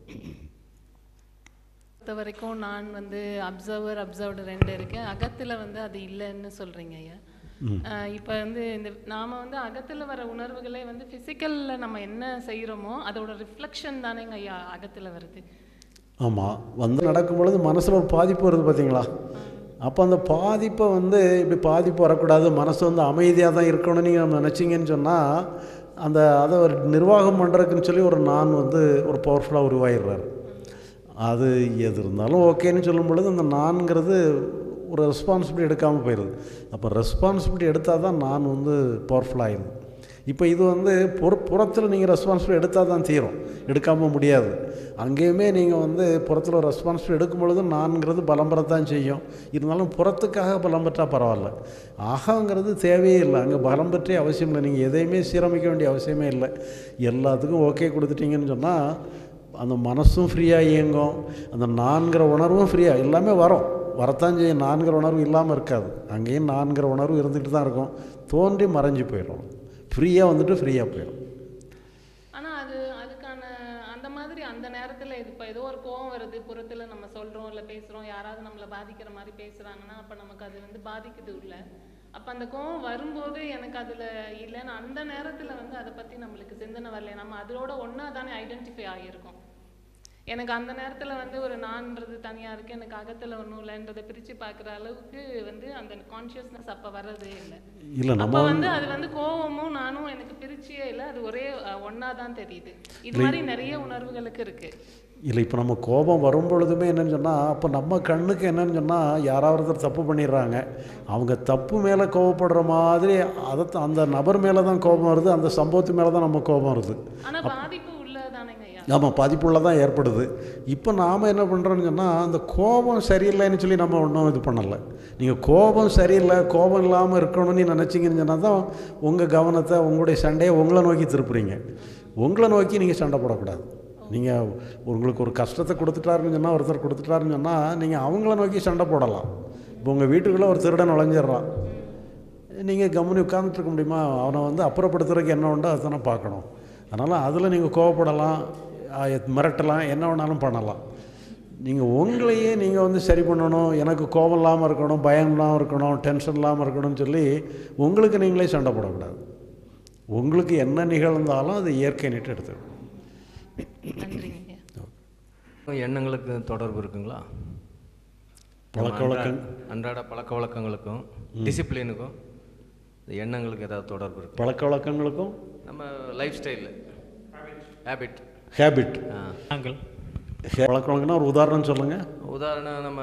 பொறுத்த வரைக்கும் நான் வந்து அப்சர்வர் அப்சர்வ்டு ரெண்டு இருக்கேன் அகத்தில் வந்து அது இல்லைன்னு சொல்கிறீங்க ஐயா இப்போ வந்து இந்த நாம் வந்து அகத்தில் வர உணர்வுகளே வந்து ஃபிசிக்கலில் நம்ம என்ன செய்கிறோமோ அதோட ரிஃப்ளெக்ஷன் தானேங்க ஐயா அகத்தில் வருது ஆமாம் வந்து நடக்கும் பொழுது மனசில் ஒரு பாதிப்பு வருது பார்த்தீங்களா அப்போ அந்த பாதிப்பை வந்து இப்படி பாதிப்பு வரக்கூடாது மனசு வந்து அமைதியாக தான் இருக்கணும்னு நீங்கள் நம்ம நினச்சிங்கன்னு சொன்னால் அந்த அதை ஒரு நிர்வாகம் பண்ணுறதுக்குன்னு சொல்லி ஒரு நான் வந்து ஒரு பவர்ஃபுல்லாக உருவாகிடுறாரு அது எது இருந்தாலும் ஓகேன்னு சொல்லும் பொழுது அந்த நான்கிறது ஒரு ரெஸ்பான்சிபிலிட்டி எடுக்காமல் போயிடுது அப்போ ரெஸ்பான்சிபிலிட்டி எடுத்தால் தான் நான் வந்து பவர்ஃபுல்லாகிடுது இப்போ இது வந்து புற புறத்தில் நீங்கள் ரெஸ்பான்சிபிள் எடுத்தால் தான் தீரும் எடுக்காமல் முடியாது அங்கேயுமே நீங்கள் வந்து புறத்தில் ஒரு ரெஸ்பான்சிபிள் எடுக்கும் பொழுது நான்கிறது பலம் பெறத்தான் செய்யும் இருந்தாலும் புறத்துக்காக பலம் பெற்றால் பரவாயில்ல அகங்கிறது தேவையே இல்லை அங்கே பலம் பற்றிய அவசியம் இல்லை நீங்கள் எதையுமே சீரமைக்க வேண்டிய அவசியமே இல்லை எல்லாத்துக்கும் ஓகே கொடுத்துட்டீங்கன்னு சொன்னால் அந்த மனசும் ஃப்ரீயாக இயங்கும் அந்த நான்கிற உணர்வும் ஃப்ரீயாக எல்லாமே வரும் வரத்தான் செய்யும் நான்கிற உணர்வு இல்லாமல் இருக்காது அங்கேயும் நான்கிற உணர்வு இருந்துகிட்டு தான் இருக்கும் தோன்றி மறைஞ்சு போயிடும் ஃப்ரீயாக வந்துட்டு ஃப்ரீயாக போயிடும் ஆனா அது அதுக்கான அந்த மாதிரி அந்த நேரத்துல இது இப்போ ஏதோ ஒரு கோவம் வருது புறத்துல நம்ம சொல்றோம் இல்ல பேசுறோம் யாராவது நம்மளை பாதிக்கிற மாதிரி பேசுறாங்கன்னா அப்ப நமக்கு அது வந்து பாதிக்குது உள்ள அப்ப அந்த கோவம் வரும்போது எனக்கு அதுல இல்லைன்னு அந்த நேரத்துல வந்து அதை பத்தி நம்மளுக்கு சிந்தனை வரல நம்ம அதோட ஒண்ணா தானே ஐடென்டிஃபை ஆகியிருக்கோம் எனக்கு அந்த நேரத்துல வந்து ஒரு நான்ன்றது தனியா இருக்கு எனக்கு அகத்துல ஒன்றும் இல்லைன்றதை பிரிச்சு பார்க்குற அளவுக்கு வந்து அந்த கான்ஷியஸ்னஸ் அப்ப வர்றதே இல்லை இல்லை அப்ப நம்ம வந்து அது வந்து கோவமும் நானும் எனக்கு பிரிச்சியே இல்லை அது ஒரே அஹ், ஒண்ணா தான் தெரியுது இது மாதிரி நிறைய உணர்வுகளுக்கு இருக்கு இல்லை இப்போ நம்ம கோபம் வரும் பொழுதுமே என்னன்னு சொன்னால் அப்போ நம்ம கண்ணுக்கு என்னன்னு சொன்னால் யாராவது ஒருத்தர் தப்பு பண்ணிடுறாங்க அவங்க தப்பு மேலே கோபப்படுற மாதிரி அதை அந்த நபர் மேலே தான் கோபம் வருது அந்த சம்பவத்து மேலே தான் நம்ம கோபம் வருது ஆனா பாதிப்பு உள்ளதானேங்க ஐயா ஆமாம் பாதிப்புள்ள தான் ஏற்படுது இப்போ நாம் என்ன பண்ணுறோன்னு சொன்னால் அந்த கோபம் சரியில்லைன்னு சொல்லி நம்ம ஒன்றும் இது பண்ணலை நீங்கள் கோபம் சரியில்லை கோபம் இல்லாமல் இருக்கணும்னு நினச்சிங்கன்னு சொன்னால் தான் உங்கள் கவனத்தை உங்களுடைய சண்டையை உங்களை நோக்கி திருப்புறீங்க உங்களை நோக்கி நீங்கள் சண்டை போடக்கூடாது நீங்கள் உங்களுக்கு ஒரு கஷ்டத்தை கொடுத்துட்டாருன்னு சொன்னால் ஒருத்தர் கொடுத்துட்டாருன்னு சொன்னால் நீங்கள் அவங்கள நோக்கி சண்டை போடலாம் இப்போ உங்கள் வீட்டுக்குள்ளே ஒரு திருடன் நுழைஞ்சிடுறான் நீங்கள் கம்முனி உட்காந்துட்டு இருக்க முடியுமா அவனை வந்து அப்புறப்படுத்துறதுக்கு என்ன உண்டோ அதுதானே பார்க்கணும் அதனால் அதில் நீங்கள் கோவப்படலாம் ஆ, மிரட்டலாம் என்ன வேணாலும் பண்ணலாம் நீங்கள் உங்களையே நீங்கள் வந்து சரி பண்ணணும் எனக்கு கோபம் இல்லாமல் இருக்கணும் பயம் இல்லாமல் இருக்கணும் டென்ஷன் இல்லாமல் இருக்கணும்னு சொல்லி உங்களுக்கு நீங்களே சண்டை போடக்கூடாது உங்களுக்கு என்ன நிகழ்ந்தாலும் அது இயற்கை நீட்டு எடுத்துக்கணும் நன்றிங்க ஐயா எண்ணங்களுக்கு தொடர்பு இருக்குங்களா பழக்க நம்ம வழக்கம் அன்றாட- அன்றாட பழக்க வழக்கங்களுக்கும் டிசிப்ளினுக்கும் இந்த எண்ணங்களுக்கு ஏதாவது தொடர்பு இருக்கு பழக்க வழக்கங்களுக்கும் நம்ம life style habit habit angle பழக்க வழக்கம்னா ஒரு உதாரணம் சொல்லுங்கள் உதாரணம் நம்ம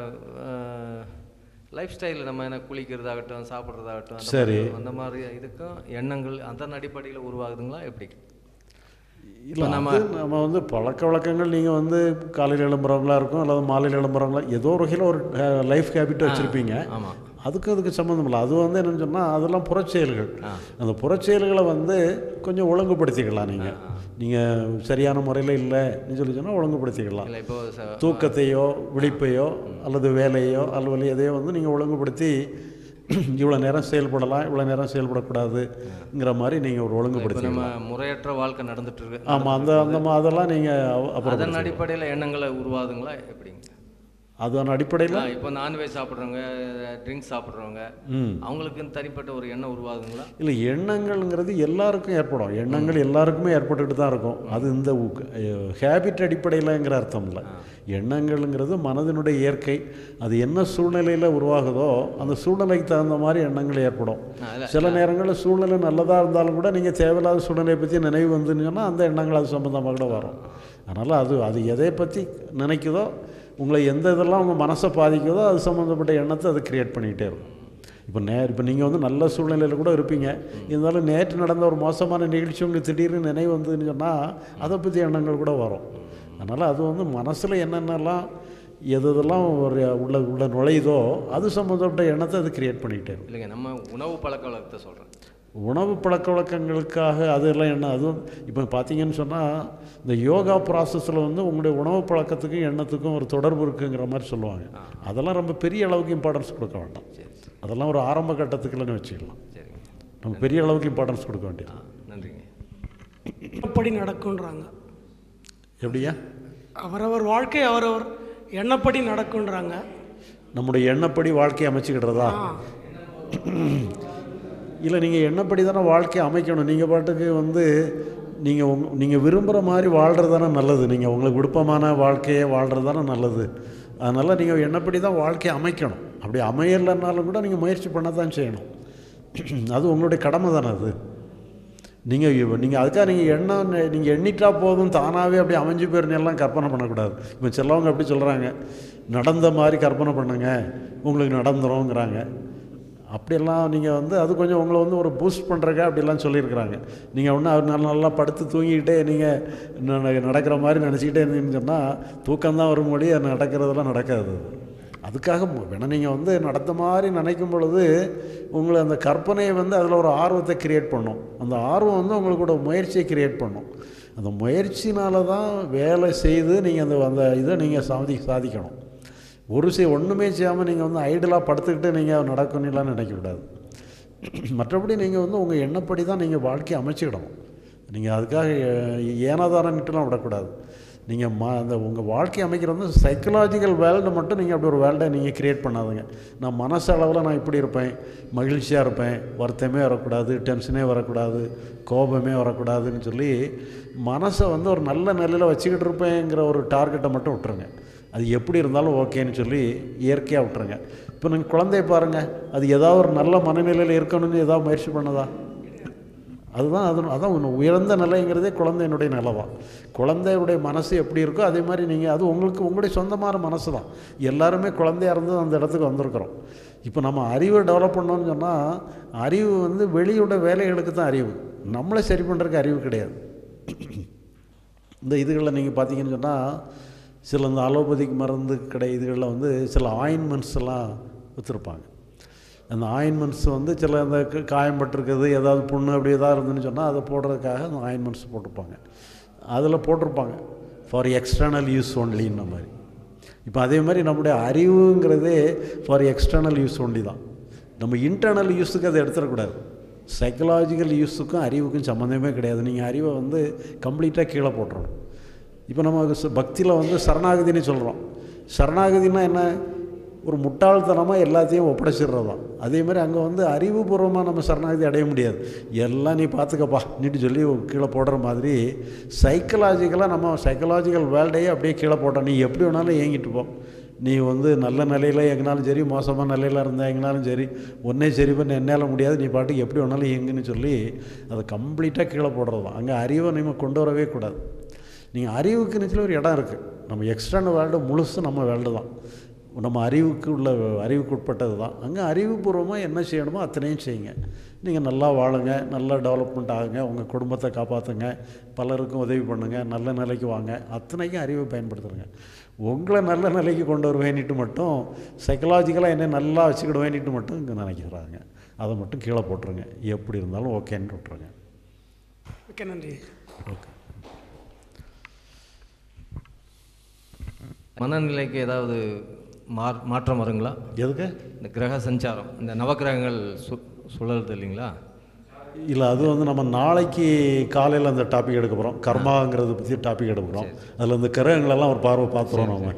லைஃப் ஸ்டைல் நம்ம என்ன குளிக்கிறதாகட்டும் சாப்பிட்றதாகட்டும் அந்த சரி. மாதிரி- அந்த மாதிரி இதுக்கும் எண்ணங்கள் அதன் அடிப்படையில் உருவாகுதுங்களா எப்படி இல்லை நம்ம நம்ம வந்து பழக்க வழக்கங்கள் நீங்கள் வந்து காலையில் எழும்புறவங்களா இருக்கும் அல்லது மாலையில் எழும்புறவங்களா ஏதோ ஒரு வகையில் ஒரு லைஃப் ஹேபிட் வச்சுருப்பீங்க ஆமாம் அதுக்கும் அதுக்கு சம்மந்தம் இல்லை அது வந்து என்னன்னு சொன்னால் அதெல்லாம் புறச்செயல்கள் அந்த புறச்செயல்களை வந்து கொஞ்சம் ஒழுங்குபடுத்திக்கலாம் நீங்கள் நீங்கள் சரியான முறையில் இல்லைன்னு சொல்லி சொன்னால் ஒழுங்குபடுத்திக்கலாம் இல்லை இப்போ ச- தூக்கத்தையோ விழிப்பையோ அல்லது வேலையோ அல்லது எதையோ வந்து நீங்கள் ஒழுங்குபடுத்தி இவ்வளோ நேரம் செயல்படலாம் இவ்வளோ நேரம் செயல்படக்கூடாதுங்கிற மாதிரி நீங்கள் ஒரு இப்போ ஒழுங்குபடுத்திக்கலாம் நம்ம முறையற்ற வாழ்க்கை நடந்துட்டு இருக்கு ஆமாம் அந்த அந்த மா- அதெல்லாம் நீங்கள் அப்புறம் அதன் அடிப்படையில் எண்ணங்களை உருவாகுதுங்களா எப்படிங்க அதன் அடிப்படையில் ஆ, இப்போ நான்வெஜ் சாப்பிட்றவங்க ட்ரிங்க்ஸ் சாப்பிட்றவங்க ம் அவங்களுக்குன்னு தனிப்பட்ட ஒரு எண்ணம் உருவாகுதுங்களா இல்லை எண்ணங்கள்ங்கிறது எல்லாருக்கும் ஏற்படும் எண்ணங்கள் எல்லாருக்குமே ஏற்பட்டுக்கிட்டு தான் இருக்கும் அது இந்த ஹேபிட் அடிப்படையிலங்கிற அர்த்தம் இல்லை எண்ணங்கள்ங்கிறது மனதினுடைய இயற்கை அது என்ன சூழ்நிலையில் உருவாகுதோ அந்த சூழ்நிலைக்கு தகுந்த மாதிரி எண்ணங்கள் ஏற்படும் ஆ, இல்ல, சில நேரங்களில் சூழ்நிலை நல்லதாக இருந்தாலும் கூட நீங்கள் தேவையில்லாத சூழ்நிலையை பற்றி நினைவு வந்துன்னு சொன்னால் அந்த எண்ணங்கள் அது சம்மந்தமாக கூட வரும் அதனால் அது அது எதை பற்றி நினைக்குதோ உங்களை எந்த இதெல்லாம் உங்கள் மனசை பாதிக்குதோ அது சம்மந்தப்பட்ட எண்ணத்தை அது கிரியேட் பண்ணிக்கிட்டே இருக்கும் இப்போ நே இப்போ நீங்கள் வந்து நல்ல சூழ்நிலையில் கூட இருப்பீங்க இருந்தாலும் நேற்று நடந்த ஒரு மோசமான நிகழ்ச்சி உங்களுக்கு திடீர்னு நினைவு வந்ததுன்னு சொன்னால் அதை பற்றி எண்ணங்கள் கூட வரும் அதனால் அது வந்து மனசில் என்னென்னலாம் எது எதெல்லாம் ஒரு உள்ள உள்ள நுழையுதோ அது சம்மந்தப்பட்ட எண்ணத்தை அது கிரியேட் பண்ணிக்கிட்டே இருக்கும் இல்லைங்க நம்ம உணவு பழக்க வழக்கத்தை சொல்கிறேன் உணவு பழக்க வழக்கங்களுக்காக அதெல்லாம் என்ன அதுவும் இப்போ பார்த்தீங்கன்னு சொன்னால் இந்த யோகா ப்ராசஸில் வந்து உங்களுடைய உணவு பழக்கத்துக்கும் எண்ணத்துக்கும் ஒரு தொடர்பு இருக்குங்கிற மாதிரி சொல்லுவாங்க அதெல்லாம் ரொம்ப பெரிய அளவுக்கு இம்பார்ட்டன்ஸ் கொடுக்க வேண்டாம் அதெல்லாம் ஒரு ஆரம்ப கட்டத்துக்குள்ளே வச்சுக்கலாம் சரிங்க நம்ம பெரிய அளவுக்கு இம்பார்ட்டன்ஸ் கொடுக்க வேண்டியது ஆ நன்றிங்க எண்ணப்படி நடக்குன்றாங்க எப்படியா அவரவர் வாழ்க்கை அவரவர் எண்ணப்படி நடக்குன்றாங்க நம்முடைய எண்ணப்படி வாழ்க்கையை அமைச்சுக்கிடுறதா ஆ இல்லை நீங்கள் எண்ணப்படி தானே வாழ்க்கையை அமைக்கணும் நீங்கள் பாட்டுக்கு வந்து நீங்கள் உங் நீங்கள் விரும்புகிற மாதிரி வாழ்கிறது தானே நல்லது நீங்கள் உங்களுக்கு விருப்பமான வாழ்க்கையை வாழ்கிறது தானே நல்லது அதனால் நீங்கள் எண்ணப்படி தான் வாழ்க்கையை அமைக்கணும் அப்படி அமையலைன்னாலும் கூட நீங்கள் முயற்சி பண்ண தான் செய்யணும் அது உங்களுடைய கடமை தானே அது நீங்கள் நீங்கள் அதுக்காக நீங்கள் எண்ணம் நீங்கள் எண்ணிட்டா போதும் தானாகவே அப்படி அமைஞ்சு போயிருந்தே எல்லாம் கற்பனை பண்ணக்கூடாது இப்போ சிலவங்க அப்படி சொல்கிறாங்க நடந்த மாதிரி கற்பனை பண்ணுங்க உங்களுக்கு நடந்துரும்ங்கிறாங்க அப்படியெல்லாம் நீங்கள் வந்து அது கொஞ்சம் உங்களை வந்து ஒரு பூஸ்ட் பண்ணுறக்கா அப்படிலாம் சொல்லியிருக்கிறாங்க நீங்கள் ஒன்றும் அவர் நல்லா நல்லா படுத்து தூங்கிக்கிட்டே நீங்கள் நடக்கிற மாதிரி நினச்சிக்கிட்டே இருந்தீங்கன்னு சொன்னால் தூக்கம்தான் வரும் மொழி அது நடக்கிறதெல்லாம் நடக்காது அதுக்காக மு- வேணா நீங்கள் வந்து நடத்த மாதிரி நினைக்கும் பொழுது உங்களை அந்த கற்பனையை வந்து அதில் ஒரு ஆர்வத்தை கிரியேட் பண்ணும் அந்த ஆர்வம் வந்து உங்களுக்கு ஒரு முயற்சியை கிரியேட் பண்ணும் அந்த முயற்சினால தான் வேலை செய்து நீங்கள் அந்த அந்த இதை நீங்கள் சாதி சாதிக்கணும் ஒரு செய் ஒன்றுமே செய்யாமல் நீங்கள் வந்து ஐடலாக படுத்துக்கிட்டு நீங்கள் நடக்கணும்லாம் நினைக்கக்கூடாது மற்றபடி நீங்கள் வந்து உங்கள் எண்ணப்படி தான் நீங்கள் வாழ்க்கையை அமைச்சிக்கிடணும் நீங்கள் அதுக்காக ஏ- ஏனாதாரன்ட்டுலாம் விடக்கூடாது நீங்கள் ம அந்த உங்கள் வாழ்க்கை அமைக்கிறது வந்து சைக்கலாஜிக்கல் வேர்ல்டு மட்டும் நீங்கள் அப்படி ஒரு வேர்ல்டை நீங்கள் கிரியேட் பண்ணாதுங்க நான் மனசளவில் நான் இப்படி இருப்பேன் மகிழ்ச்சியாக இருப்பேன் வருத்தமே வரக்கூடாது டென்ஷனே வரக்கூடாது கோபமே வரக்கூடாதுன்னு சொல்லி மனசை வந்து ஒரு நல்ல நிலையில் வச்சுக்கிட்டு இருப்பேங்கிற ஒரு டார்கெட்டை மட்டும் விட்டுருங்க அது எப்படி இருந்தாலும் ஓகேன்னு சொல்லி இயற்கையாக விட்டுருங்க இப்போ நீங்கள் குழந்தைய பாருங்கள் அது ஏதாவது ஒரு நல்ல மனநிலையில் இருக்கணும்னு ஏதாவது முயற்சி பண்ணதா அதுதான் அது அதான் ஒன்று உயர்ந்த நிலைங்கிறதே குழந்தையினுடைய நிலை தான் குழந்தையுடைய மனசு எப்படி இருக்கோ அதே மாதிரி நீங்கள் அது உங்களுக்கு உங்களுடைய சொந்தமான மனசு தான் எல்லாருமே குழந்தையா இருந்து அந்த இடத்துக்கு வந்திருக்கிறோம் இப்போ நம்ம அறிவை டெவலப் பண்ணோம்னு சொன்னால் அறிவு வந்து வெளியோட வேலைகளுக்கு தான் அறிவு நம்மளை சரி பண்ணுறதுக்கு அறிவு கிடையாது இந்த இதுகளில் நீங்கள் பார்த்தீங்கன்னு சொன்னால் சில இந்த அலோபதிக் மருந்து கடை இதுகளில் வந்து சில ஆயின்மெண்ட்ஸ் எல்லாம் விற்றுருப்பாங்க அந்த ஆயின்மெண்ட்ஸ் வந்து சில அந்த க- காயம் பட்டிருக்குது ஏதாவது புண்ணு அப்படி ஏதாவது இருந்துன்னு சொன்னால் அதை போடுறதுக்காக அந்த ஆயின்மெண்ட்ஸ் போட்டிருப்பாங்க அதில் போட்டிருப்பாங்க ஃபார் எக்ஸ்டர்னல் யூஸ் ஒன்லின்ன மாதிரி இப்போ அதே மாதிரி நம்முடைய அறிவுங்கிறதே ஃபார் எக்ஸ்டர்னல் யூஸ் ஒன்லி தான் நம்ம இன்டர்னல் யூஸுக்கு அதை எடுத்துடக்கூடாது சைக்கலாஜிக்கல் யூஸுக்கும் அறிவுக்கும் சம்மந்தமே கிடையாது நீங்கள் அறிவை வந்து கம்ப்ளீட்டாக கீழே போட்டுறணும் இப்போ நம்ம பக்தியில் வந்து சரணாகதின்னு சொல்கிறோம் சரணாகதினா என்ன ஒரு முட்டாள்தனமாக எல்லாத்தையும் ஒப்படைச்சிடுறது தான் அதே மாதிரி அங்கே வந்து அறிவுபூர்வமாக நம்ம சரணாகதி அடைய முடியாது எல்லாம் நீ பார்த்துக்கப்பா நீட்டு சொல்லி கீழே போடுற மாதிரி சைக்கலாஜிக்கலாக நம்ம சைக்கலாஜிக்கல் வேர்ல்டையே அப்படியே கீழே போட்டோம் நீ எப்படி வேணாலும் ஏங்கிட்டு போ நீ வந்து நல்ல நிலையில் எங்கனாலும் சரி மோசமான நிலையில் இருந்தால் எங்கனாலும் சரி ஒன்றே சரி பண்ண என்னால் முடியாது நீ பாட்டுக்கு எப்படி வேணாலும் இயங்குன்னு சொல்லி அதை கம்ப்ளீட்டாக கீழே போடுறது தான் அங்கே அறிவை நம்ம கொண்டு வரவே கூடாது நீங்கள் அறிவுக்குன்னு சொல்லி ஒரு இடம் இருக்குது நம்ம எக்ஸ்டர்னல் வேர்ல்டு முழுசு நம்ம வேர்ல்டு தான் நம்ம அறிவுக்கு உள்ள அறிவுக்கு உட்பட்டது தான் அங்கே அறிவுபூர்வமாக என்ன செய்யணுமோ அத்தனையும் செய்யுங்க நீங்கள் நல்லா வாழுங்க நல்லா டெவலப்மெண்ட் ஆகுங்க உங்கள் குடும்பத்தை காப்பாற்றுங்க பலருக்கும் உதவி பண்ணுங்கள் நல்ல நிலைக்கு வாங்க அத்தனைக்கும் அறிவை பயன்படுத்துகிறங்க உங்களை நல்ல நிலைக்கு கொண்டு வருவேன்னுட்டு மட்டும் சைக்கலாஜிக்கலாக என்ன நல்லா வச்சுக்கிடுவேன்னுட்டு மட்டும் இங்கே நினைக்கிறாங்க அதை மட்டும் கீழே போட்டுருங்க எப்படி இருந்தாலும் ஓகேன்னு விட்ருங்க மிக்க நன்றி ஓகே மனநிலைக்கு ஏதாவது மாற் மாற்றம் வருங்களா எதுக்கு இந்த கிரக சஞ்சாரம் இந்த நவக்கிரகங்கள் சு சுழலுது இல்லைங்களா இல்லை அது வந்து நம்ம நாளைக்கு காலையில் அந்த டாபிக் எடுக்க போகிறோம் கர்மாங்கிறத பற்றி டாபிக் எடுக்க போகிறோம் அதில் இந்த கிரகங்களெல்லாம் ஒரு பார்வை பார்த்துருவோம் நம்ம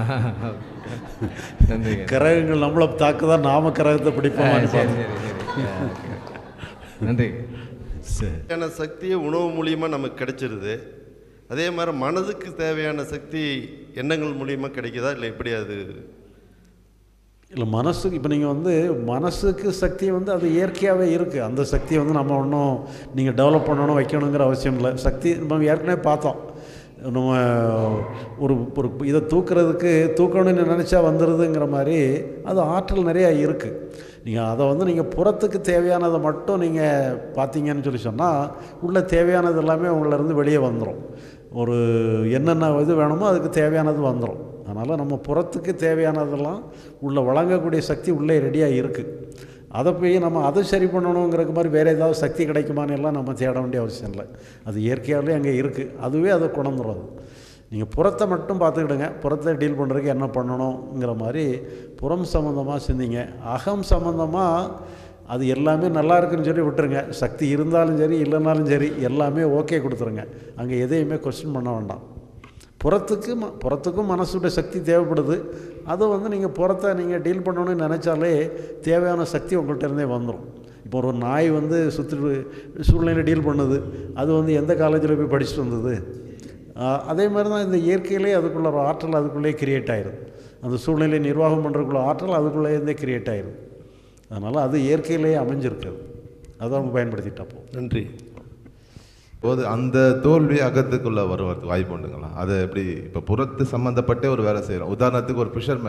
நன்றிங்க கிரகங்கள் நம்மளை தாக்குதா நாம கிரகத்தை பிடிப்போம் சரி சரி சரி நன்றி சரி தேவையான சக்தியை உணவு மூலியமாக நமக்கு கிடைச்சிருது அதே மாதிரி மனதுக்கு தேவையான சக்தி எண்ணங்கள் மூலியமாக கிடைக்குதா இல்லை எப்படி அது இல்லை மனசுக்கு இப்போ நீங்கள் வந்து மனசுக்கு சக்தி வந்து அது இயற்கையாகவே இருக்குது அந்த சக்தியை வந்து நம்ம ஒன்றும் நீங்கள் டெவலப் பண்ணணும் வைக்கணுங்கிற அவசியம் இல்லை சக்தி நம்ம ஏற்கனவே பார்த்தோம் நம்ம ஒரு ஒரு இதை தூக்குறதுக்கு தூக்கணும்னு நினச்சா வந்துடுதுங்கிற மாதிரி அது ஆற்றல் நிறையா இருக்குது நீங்கள் அதை வந்து நீங்கள் புறத்துக்கு தேவையானதை மட்டும் நீங்கள் பார்த்தீங்கன்னு சொல்லி சொன்னால் உள்ள தேவையானது எல்லாமே உங்களிலேருந்து வெளியே வந்துடும் ஒரு என்னென்ன இது வேணுமோ அதுக்கு தேவையானது வந்துடும் அதனால் நம்ம புறத்துக்கு தேவையானதெல்லாம் உள்ள வழங்கக்கூடிய சக்தி உள்ளே ரெடியாக இருக்குது அதை போய் நம்ம அதை சரி பண்ணணுங்கிறக்கு மாதிரி வேறு ஏதாவது சக்தி கிடைக்குமான்னு எல்லாம் நம்ம தேட வேண்டிய அவசியம் இல்லை அது இயற்கையாகவே அங்கே இருக்குது அதுவே அதை குணந்துடும் அது நீங்கள் புறத்தை மட்டும் பார்த்துக்கிடுங்க புறத்தை டீல் பண்ணுறதுக்கு என்ன பண்ணணுங்கிற மாதிரி புறம் சம்மந்தமாக சிந்திங்க அகம் சம்மந்தமாக அது எல்லாமே நல்லா இருக்குன்னு சொல்லி விட்டுருங்க சக்தி இருந்தாலும் சரி இல்லைனாலும் சரி எல்லாமே ஓகே கொடுத்துருங்க அங்கே எதையுமே கொஸ்டின் பண்ண வேண்டாம் புறத்துக்கு ம புறத்துக்கும் மனசுடைய சக்தி தேவைப்படுது அதை வந்து நீங்கள் புறத்தை நீங்கள் டீல் பண்ணணும்னு நினச்சாலே தேவையான சக்தி உங்கள்கிட்ட இருந்தே வந்துடும் இப்போ ஒரு நாய் வந்து சுற்று சூழ்நிலை டீல் பண்ணுது அது வந்து எந்த காலேஜில் போய் படிச்சுட்டு வந்தது ஆஹ் அதே மாதிரி தான் இந்த இயற்கையிலே அதுக்குள்ள ஒரு ஆற்றல் அதுக்குள்ளேயே கிரியேட் ஆயிரும் அந்த சூழ்நிலை நிர்வாகம் பண்ணுறதுக்குள்ள ஆற்றல் அதுக்குள்ளேருந்தே கிரியேட் ஆயிரும் அதனால் அது இயற்கையிலேயே அமைஞ்சிருக்குது அதை அவங்க பயன்படுத்திட்டப்போ நன்றி போது அந்த தோல்வி அகத்துக்குள்ள வருவதற்கு வாய்ப்பு உண்டுங்களா அதை எப்படி இப்போ புறத்து சம்மந்தப்பட்டே ஒரு வேலை செய்கிறோம் உதாரணத்துக்கு ஒரு ஃபிஷர்மேன்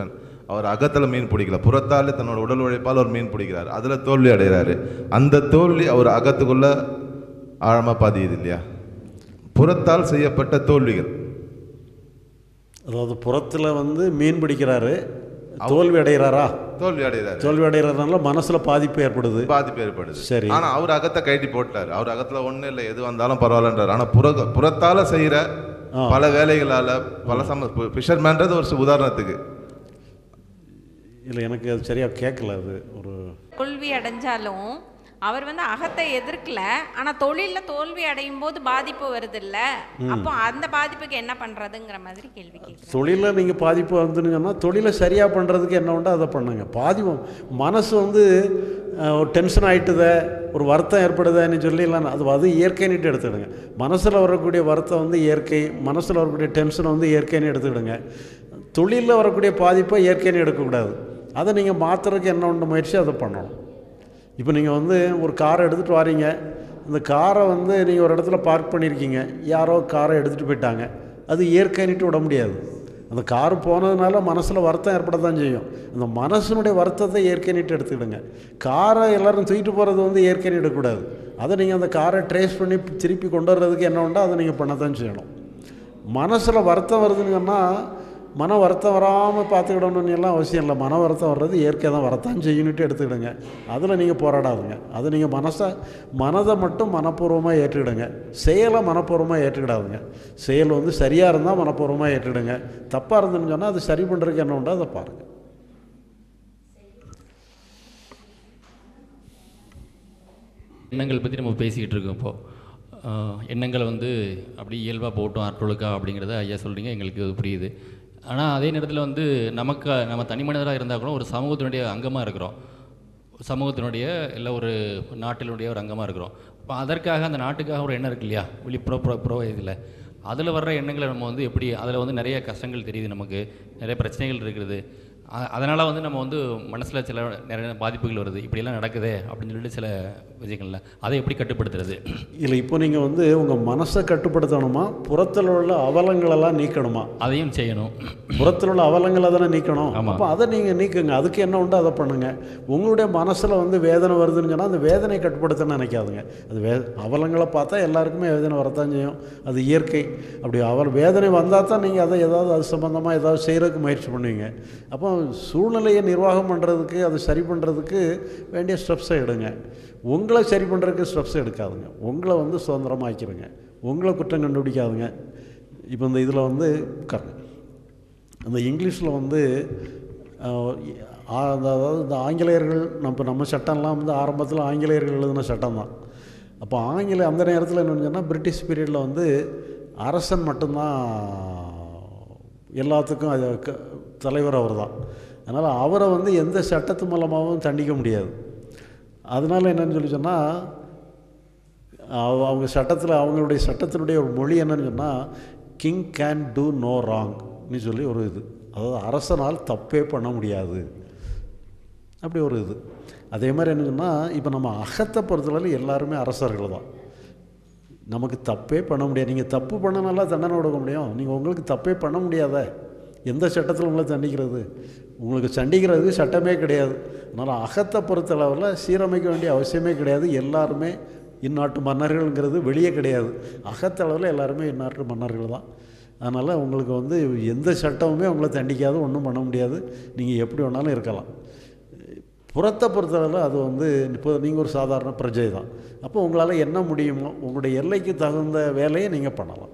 அவர் அகத்தில் மீன் பிடிக்கல புறத்தாலே தன்னோட உடல் உழைப்பால் அவர் மீன் பிடிக்கிறார் அதில் தோல்வி அடைகிறாரு அந்த தோல்வி அவர் அகத்துக்குள்ள ஆழமாக பதியுது இல்லையா புறத்தால் செய்யப்பட்ட தோல்விகள் அதாவது புறத்தில் வந்து மீன் பிடிக்கிறாரு தோல்வி அடைகிறாரா தோல்வி அடைகிறாரு தோல்வி அடைகிறதுனால மனசில் பாதிப்பு ஏற்படுது பாதிப்பு ஏற்படுது சரி. ஆனா அவர் அகத்தை கழட்டி போட்டார் அவர் அகத்துல ஒண்ணும் இல்லை எது வந்தாலும் பரவாயில்லன்றார் ஆனா புற புறத்தால செய்யற பல வேலைகளால பல சம ஃபிஷர்மேன்றது ஒரு சு- உதாரணத்துக்கு இல்லை எனக்கு அது சரியாக கேட்கல அது ஒரு தோல்வி அடைஞ்சாலும் அவர் வந்து அகத்தை எதிர்க்கல ஆனா தொழில்ல தோல்வி அடையும் போது பாதிப்பு வருது இல்ல அப்போ அந்த பாதிப்புக்கு என்ன பண்றதுங்கிற மாதிரி கேள்வி கேட்குறேன் தொழிலில் நீங்கள் பாதிப்பு வந்துன்னு சொன்னால் தொழிலை சரியாக பண்ணுறதுக்கு என்ன உண்டோ அதை பண்ணுங்க பாதிப்பு மனசு வந்து அஹ், ஒரு டென்ஷன் ஆகிட்டுதே ஒரு வருத்தம் ஏற்படுதேன்னு சொல்லி இல்லை அது அது இயற்கைன்னுட்டு எடுத்துக்கிடுங்க மனசில் வரக்கூடிய வருத்தம் வந்து இயற்கை மனசில் வரக்கூடிய டென்ஷனை வந்து இயற்கைன்னு எடுத்துக்கிடுங்க தொழிலில் வரக்கூடிய பாதிப்பை இயற்கைன்னு எடுக்கக்கூடாது அதை நீங்கள் மாற்றுறதுக்கு என்ன உண்டு முயற்சி அதை பண்ணணும் இப்போ நீங்கள் வந்து ஒரு காரை எடுத்துகிட்டு வாரீங்க இந்த காரை வந்து நீங்கள் ஒரு இடத்துல பார்க் பண்ணியிருக்கீங்க யாரோ காரை எடுத்துகிட்டு போயிட்டாங்க அது இயற்கைன்னுட்டு விட முடியாது அந்த கார் போனதுனால மனசில் வருத்தம் ஏற்பட தான் செய்யும் அந்த மனசினுடைய வருத்தத்தை இயற்கைன்னுட்டு எடுத்துக்கிடுங்க காரை எல்லாரும் தூக்கிட்டு போகிறது வந்து இயற்கைன்னு எடுக்கக்கூடாது அதை நீங்கள் அந்த காரை ட்ரேஸ் பண்ணி திருப்பி கொண்டு வர்றதுக்கு என்ன உண்டோ அதை நீங்கள் பண்ண தான் செய்யணும் மனசில் வருத்தம் வருதுன்னு சொன்னால் மன வருத்தம் வராமல் பார்த்துக்கிடணும்னு எல்லாம் அவசியம் இல்லை மன வருத்தம் வர்றது இயற்கை தான் வரத்தான் செய்யணுட்டு எடுத்துக்கிடுங்க அதில் நீங்கள் போராடாதுங்க அது நீங்கள் மனசை மனதை மட்டும் மனப்பூர்வமாக ஏற்றுக்கிடுங்க செயலை மனப்பூர்வமாக ஏற்றுக்கிடாதுங்க செயல் வந்து சரியாக இருந்தால் மனப்பூர்வமாக ஏற்றுக்கிடுங்க தப்பாக இருந்துன்னு சொன்னால் அது சரி பண்ணுறதுக்கு என்ன உண்டோ அதை பாருங்கள் எண்ணங்கள் பற்றி நம்ம பேசிக்கிட்டு இருக்கோம் இப்போது ஆஹ் எண்ணங்களை வந்து அப்படி இயல்பாக போட்டோம் அர்த்தொழுக்கா அப்படிங்கிறத ஐயா சொல்கிறீங்க எங்களுக்கு அது புரியுது ஆனால் அதே நேரத்தில் வந்து நமக்கு நம்ம தனி மனிதராக இருந்தால் கூட ஒரு சமூகத்தினுடைய அங்கமாக இருக்கிறோம் சமூகத்தினுடைய இல்லை ஒரு நாட்டினுடைய ஒரு அங்கமாக இருக்கிறோம் இப்போ அதற்காக அந்த நாட்டுக்காக ஒரு எண்ணம் இருக்கு இல்லையா வெளிப்புற புற புற இதில் அதில் வர்ற எண்ணங்களை நம்ம வந்து எப்படி அதில் வந்து நிறைய கஷ்டங்கள் தெரியுது நமக்கு நிறைய பிரச்சனைகள் இருக்குது அதனால் வந்து நம்ம வந்து மனசில் சில நிறைய பாதிப்புகள் வருது இப்படியெல்லாம் நடக்குதே அப்படின்னு சொல்லிட்டு சில விஷயங்கள்ல அதை எப்படி கட்டுப்படுத்துறது இல்லை இப்போ நீங்கள் வந்து உங்கள் மனசை கட்டுப்படுத்தணுமா புறத்தில் உள்ள அவலங்களெல்லாம் நீக்கணுமா அதையும் செய்யணும் புறத்தில் உள்ள அவலங்களை தானே நீக்கணும் ஆமா. அப்போ அதை நீங்கள் நீக்குங்க அதுக்கு என்ன உண்டோ அதை பண்ணுங்க உங்களுடைய மனசில் வந்து வேதனை வருதுன்னு சொன்னால் அந்த வேதனையை கட்டுப்படுத்த நினைக்காதுங்க அது வே அவலங்களை பார்த்தா எல்லாருக்குமே வேதனை வரத்தான் செய்யும் அது இயற்கை அப்படி அவல் வேதனை வந்தால் தான் நீங்கள் அதை ஏதாவது அது சம்மந்தமாக ஏதாவது செய்கிறதுக்கு முயற்சி பண்ணுவீங்க அப்போ சூழ்நிலையை நிர்வாகம் பண்ணுறதுக்கு அதை சரி பண்ணுறதுக்கு வேண்டிய ஸ்டெப்ஸை எடுங்க உங்களை சரி பண்ணுறதுக்கு ஸ்டெப்ஸ் எடுக்காதுங்க உங்களை வந்து சுதந்திரமாக்கிடுங்க உங்களை குற்றம் கண்டுபிடிக்காதுங்க இப்போ இந்த இதில் வந்து உட்காருங்க அந்த இங்கிலீஷில் வந்து அஹ், ஆ- அந்த- அதாவது இந்த ஆங்கிலேயர்கள் நம்ம நம்ம சட்டம்லாம் வந்து ஆரம்பத்தில் ஆங்கிலேயர்கள் எழுதின சட்டம் தான் அப்போ ஆங்கில அந்த நேரத்தில் என்னன்னு சொன்னால் பிரிட்டிஷ் பீரியடில் வந்து அரசன் மட்டும்தான் எல்லாத்துக்கும் அது க- தலைவர் அவர் தான் அதனால் அவரை வந்து எந்த சட்டத்து மூலமாகவும் தண்டிக்க முடியாது அதனால் என்னன்னு சொல்லி சொன்னால் அவ- அவங்க சட்டத்தில் அவங்களுடைய சட்டத்தினுடைய ஒரு மொழி என்னன்னு சொன்னால் கிங் கேன் டூ நோ ராங்னு சொல்லி ஒரு இது அதாவது அரசனால் தப்பே பண்ண முடியாது அப்படி ஒரு இது அதே மாதிரி என்ன சொன்னால் இப்போ நம்ம அகத்தை பொறுத்தளவு எல்லாருமே அரசர்கள் தான் நமக்கு தப்பே பண்ண முடியாது நீங்கள் தப்பு பண்ணனால தண்டனை கொடுக்க முடியும் நீங்கள் உங்களுக்கு தப்பே பண்ண முடியாத எந்த சட்டத்தில் உங்களை தண்டிக்கிறது உங்களுக்கு தண்டிக்கிறதுக்கு சட்டமே கிடையாது அதனால் அகத்தை பொறுத்தளவில் சீரமைக்க வேண்டிய அவசியமே கிடையாது எல்லாருமே இந்நாட்டு மன்னர்கள்ங்கிறது வெளியே கிடையாது அகத்தளவில் எல்லாருமே இந்நாட்டு மன்னர்கள் தான் அதனால் உங்களுக்கு வந்து எந்த சட்டமுமே உங்களை தண்டிக்காது ஒன்றும் பண்ண முடியாது நீங்கள் எப்படி வேணாலும் இருக்கலாம் புறத்தை பொறுத்தளவில் அது வந்து இப்போ நீங்கள் ஒரு சாதாரண பிரஜை தான் அப்போ உங்களால் என்ன முடியுமோ உங்களுடைய எல்லைக்கு தகுந்த வேலையை நீங்கள் பண்ணலாம்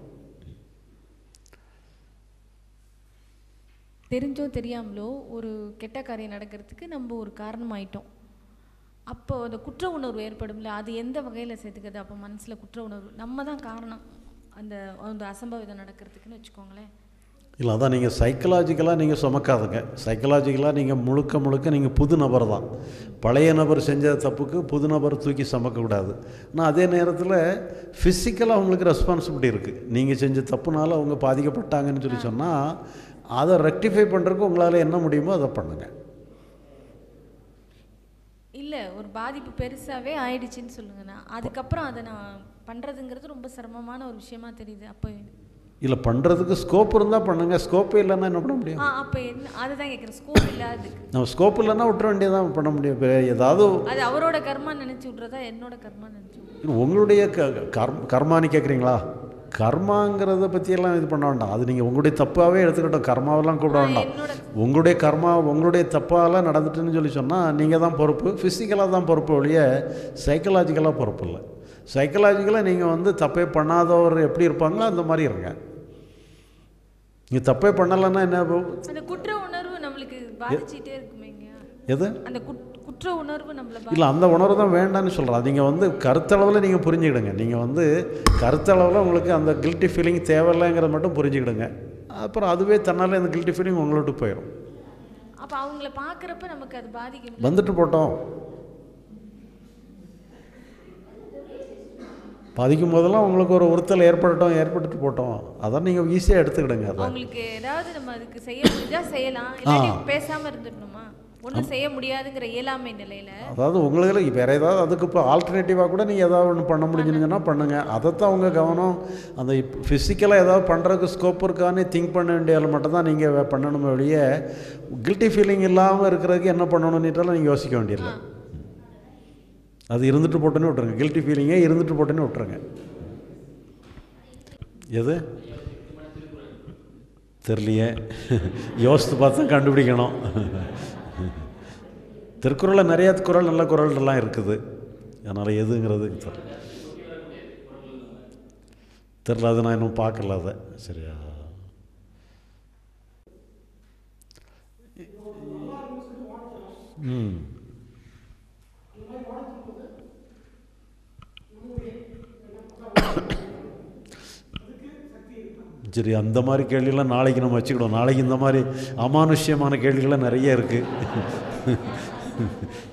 தெரிஞ்சோ தெரியாமலோ ஒரு கெட்ட காரியம் நடக்கிறதுக்கு நம்ம ஒரு காரணமாயிட்டோம் அப்போ அந்த குற்ற உணர்வு ஏற்படும்ல அது எந்த வகையில் சேர்த்துக்குது அப்போ மனசில் குற்ற உணர்வு நம்ம தான் காரணம் அந்த அந்த அசம்பாவிதம் நடக்கிறதுக்குன்னு வச்சுக்கோங்களேன் இல்லை அதான் நீங்கள் சைக்கலாஜிக்கலாக நீங்கள் சுமக்காதுங்க சைக்கலாஜிக்கலாக நீங்கள் முழுக்க முழுக்க நீங்கள் புது நபர் தான் பழைய நபர் செஞ்ச தப்புக்கு புது நபர் தூக்கி சுமக்கக்கூடாது ஆனால் அதே நேரத்தில் ஃபிசிக்கலாக உங்களுக்கு ரெஸ்பான்சிபிலிட்டி இருக்குது நீங்கள் செஞ்ச தப்புனால அவங்க பாதிக்கப்பட்டாங்கன்னு சொல்லி சொன்னால் அதை ரெக்டிஃபை பண்ணுறதுக்கு உங்களால் என்ன முடியுமோ அதை பண்ணுங்கள் இல்லை ஒரு பாதிப்பு பெருசாகவே ஆயிடுச்சுன்னு சொல்லுங்கண்ணா அதுக்கப்புறம் அதை நான் பண்ணுறதுங்கிறது ரொம்ப சிரமமான ஒரு விஷயமா தெரியுது அப்போ இல்லை பண்ணுறதுக்கு ஸ்கோப் இருந்தால் பண்ணுங்கள் ஸ்கோப்பே இல்லைன்னா என்ன பண்ண முடியும் ஆ அப்போ என்ன அதுதான் கேட்குறேன் ஸ்கோப் இல்லாததுக்கு நம்ம ஸ்கோப் இல்லைன்னா விட்டுற வேண்டியதான் பண்ண முடியும் இப்போ ஏதாவது அது அவரோட கர்மா நினைச்சு விட்றதா என்னோட கர்மா நினைச்சு விட்றதா? இது உங்களுடைய க கர்ம கர்மான்னு கேட்குறீங்களா கர்மாங்கிறத பற்றியெல்லாம் இது பண்ண வேண்டாம் அது நீங்கள் உங்களுடைய தப்பாகவே எடுத்துக்கிட்டோம் கர்மாவெல்லாம் கூப்பிட வேண்டாம் உங்களுடைய கர்மா உங்களுடைய தப்பாலாம் நடந்துட்டுன்னு சொல்லி சொன்னால் நீங்கள் தான் பொறுப்பு ஃபிசிக்கலாக தான் பொறுப்பு ஒழிய சைக்கலாஜிக்கலாக பொறுப்பு இல்லை சைக்கலாஜிக்கலாக நீங்கள் வந்து தப்பே பண்ணாதவர் எப்படி இருப்பாங்களோ அந்த மாதிரி இருங்க நீங்கள் தப்பே பண்ணலைன்னா என்ன ஆகும்? அந்த குற்ற உணர்வு நம்மளுக்கு பாதிச்சுட்டே இருக்குமேங்க எது அந்த குட்- குற்ற உணர்வு நம்மள பா- இல்லை அந்த உணர்வு தான் வேண்டான்னு சொல்கிறேன் நீங்கள் வந்து கருத்தளவில் நீங்கள் புரிஞ்சுக்கிடுங்க நீங்கள் வந்து கருத்தளவில் உங்களுக்கு அந்த கில்ட்டி ஃபீலிங் தேவையில்லைங்கிறத மட்டும் புரிஞ்சுக்கிடுங்க அப்புறம் அதுவே தன்னால் அந்த கில்ட்டி ஃபீலிங் உங்களை விட்டு போயிடும் அப்ப அவங்கள பார்க்குறப்ப நமக்கு அது பாதிக்கும் வந்துட்டு போட்டோம் பாதிக்கும் போதெல்லாம் உங்களுக்கு ஒரு உறுத்தல் ஏற்படட்டும் ஏற்பட்டுட்டு போட்டோம் அதான் நீங்கள் ஈஸியாக எடுத்துக்கிடுங்க அதை அவங்களுக்கு ஏதாவது நம்ம அதுக்கு செய்ய முடிஞ்சா செய்யலாம் இல்லாட்டி பேசாம இருந்துடணுமா ஒண்ணும் செய்ய முடியாதுங்கிற இயலாமை நிலையில அதாவது உங்களுக்கு வேறு ஏதாவது அதுக்கு இப்போ ஆல்டர்னேட்டிவாக கூட நீங்கள் ஏதாவது ஒன்று பண்ண முடிஞ்சுன்னு பண்ணுங்கள் அதைத்தான் அவங்க கவனம் அந்த ஃபிசிக்கலாக ஏதாவது பண்ணுறதுக்கு ஸ்கோப் இருக்கான்னு திங்க் பண்ண வேண்டியதில் மட்டும்தான் நீங்கள் பண்ணணுமே ஒழிய கில்ட்டி ஃபீலிங் இல்லாமல் இருக்கிறதுக்கு என்ன பண்ணணும்னுட்டாலும் நீங்கள் யோசிக்க வேண்டியதில்லை அது இருந்துட்டு போட்டுன்னு விட்டுருங்க கில்ட்டி ஃபீலிங்கே இருந்துட்டு போட்டுன்னு விட்டுருங்க எது தெரியலையே யோசித்து பார்த்து தான் கண்டுபிடிக்கணும் திருக்குறளில் நிறைய குறள் நல்ல குறள்லாம் இருக்குது அதனால் எதுங்கிறது தெரியல தெரில அது நான் இன்னும் பார்க்கல அதை சரியா ம் சரி அந்த மாதிரி கேள்வியெல்லாம் நாளைக்கு நம்ம வச்சுக்கிடுவோம் நாளைக்கு இந்த மாதிரி அமானுஷ்யமான கேள்விகள்லாம் நிறைய இருக்குது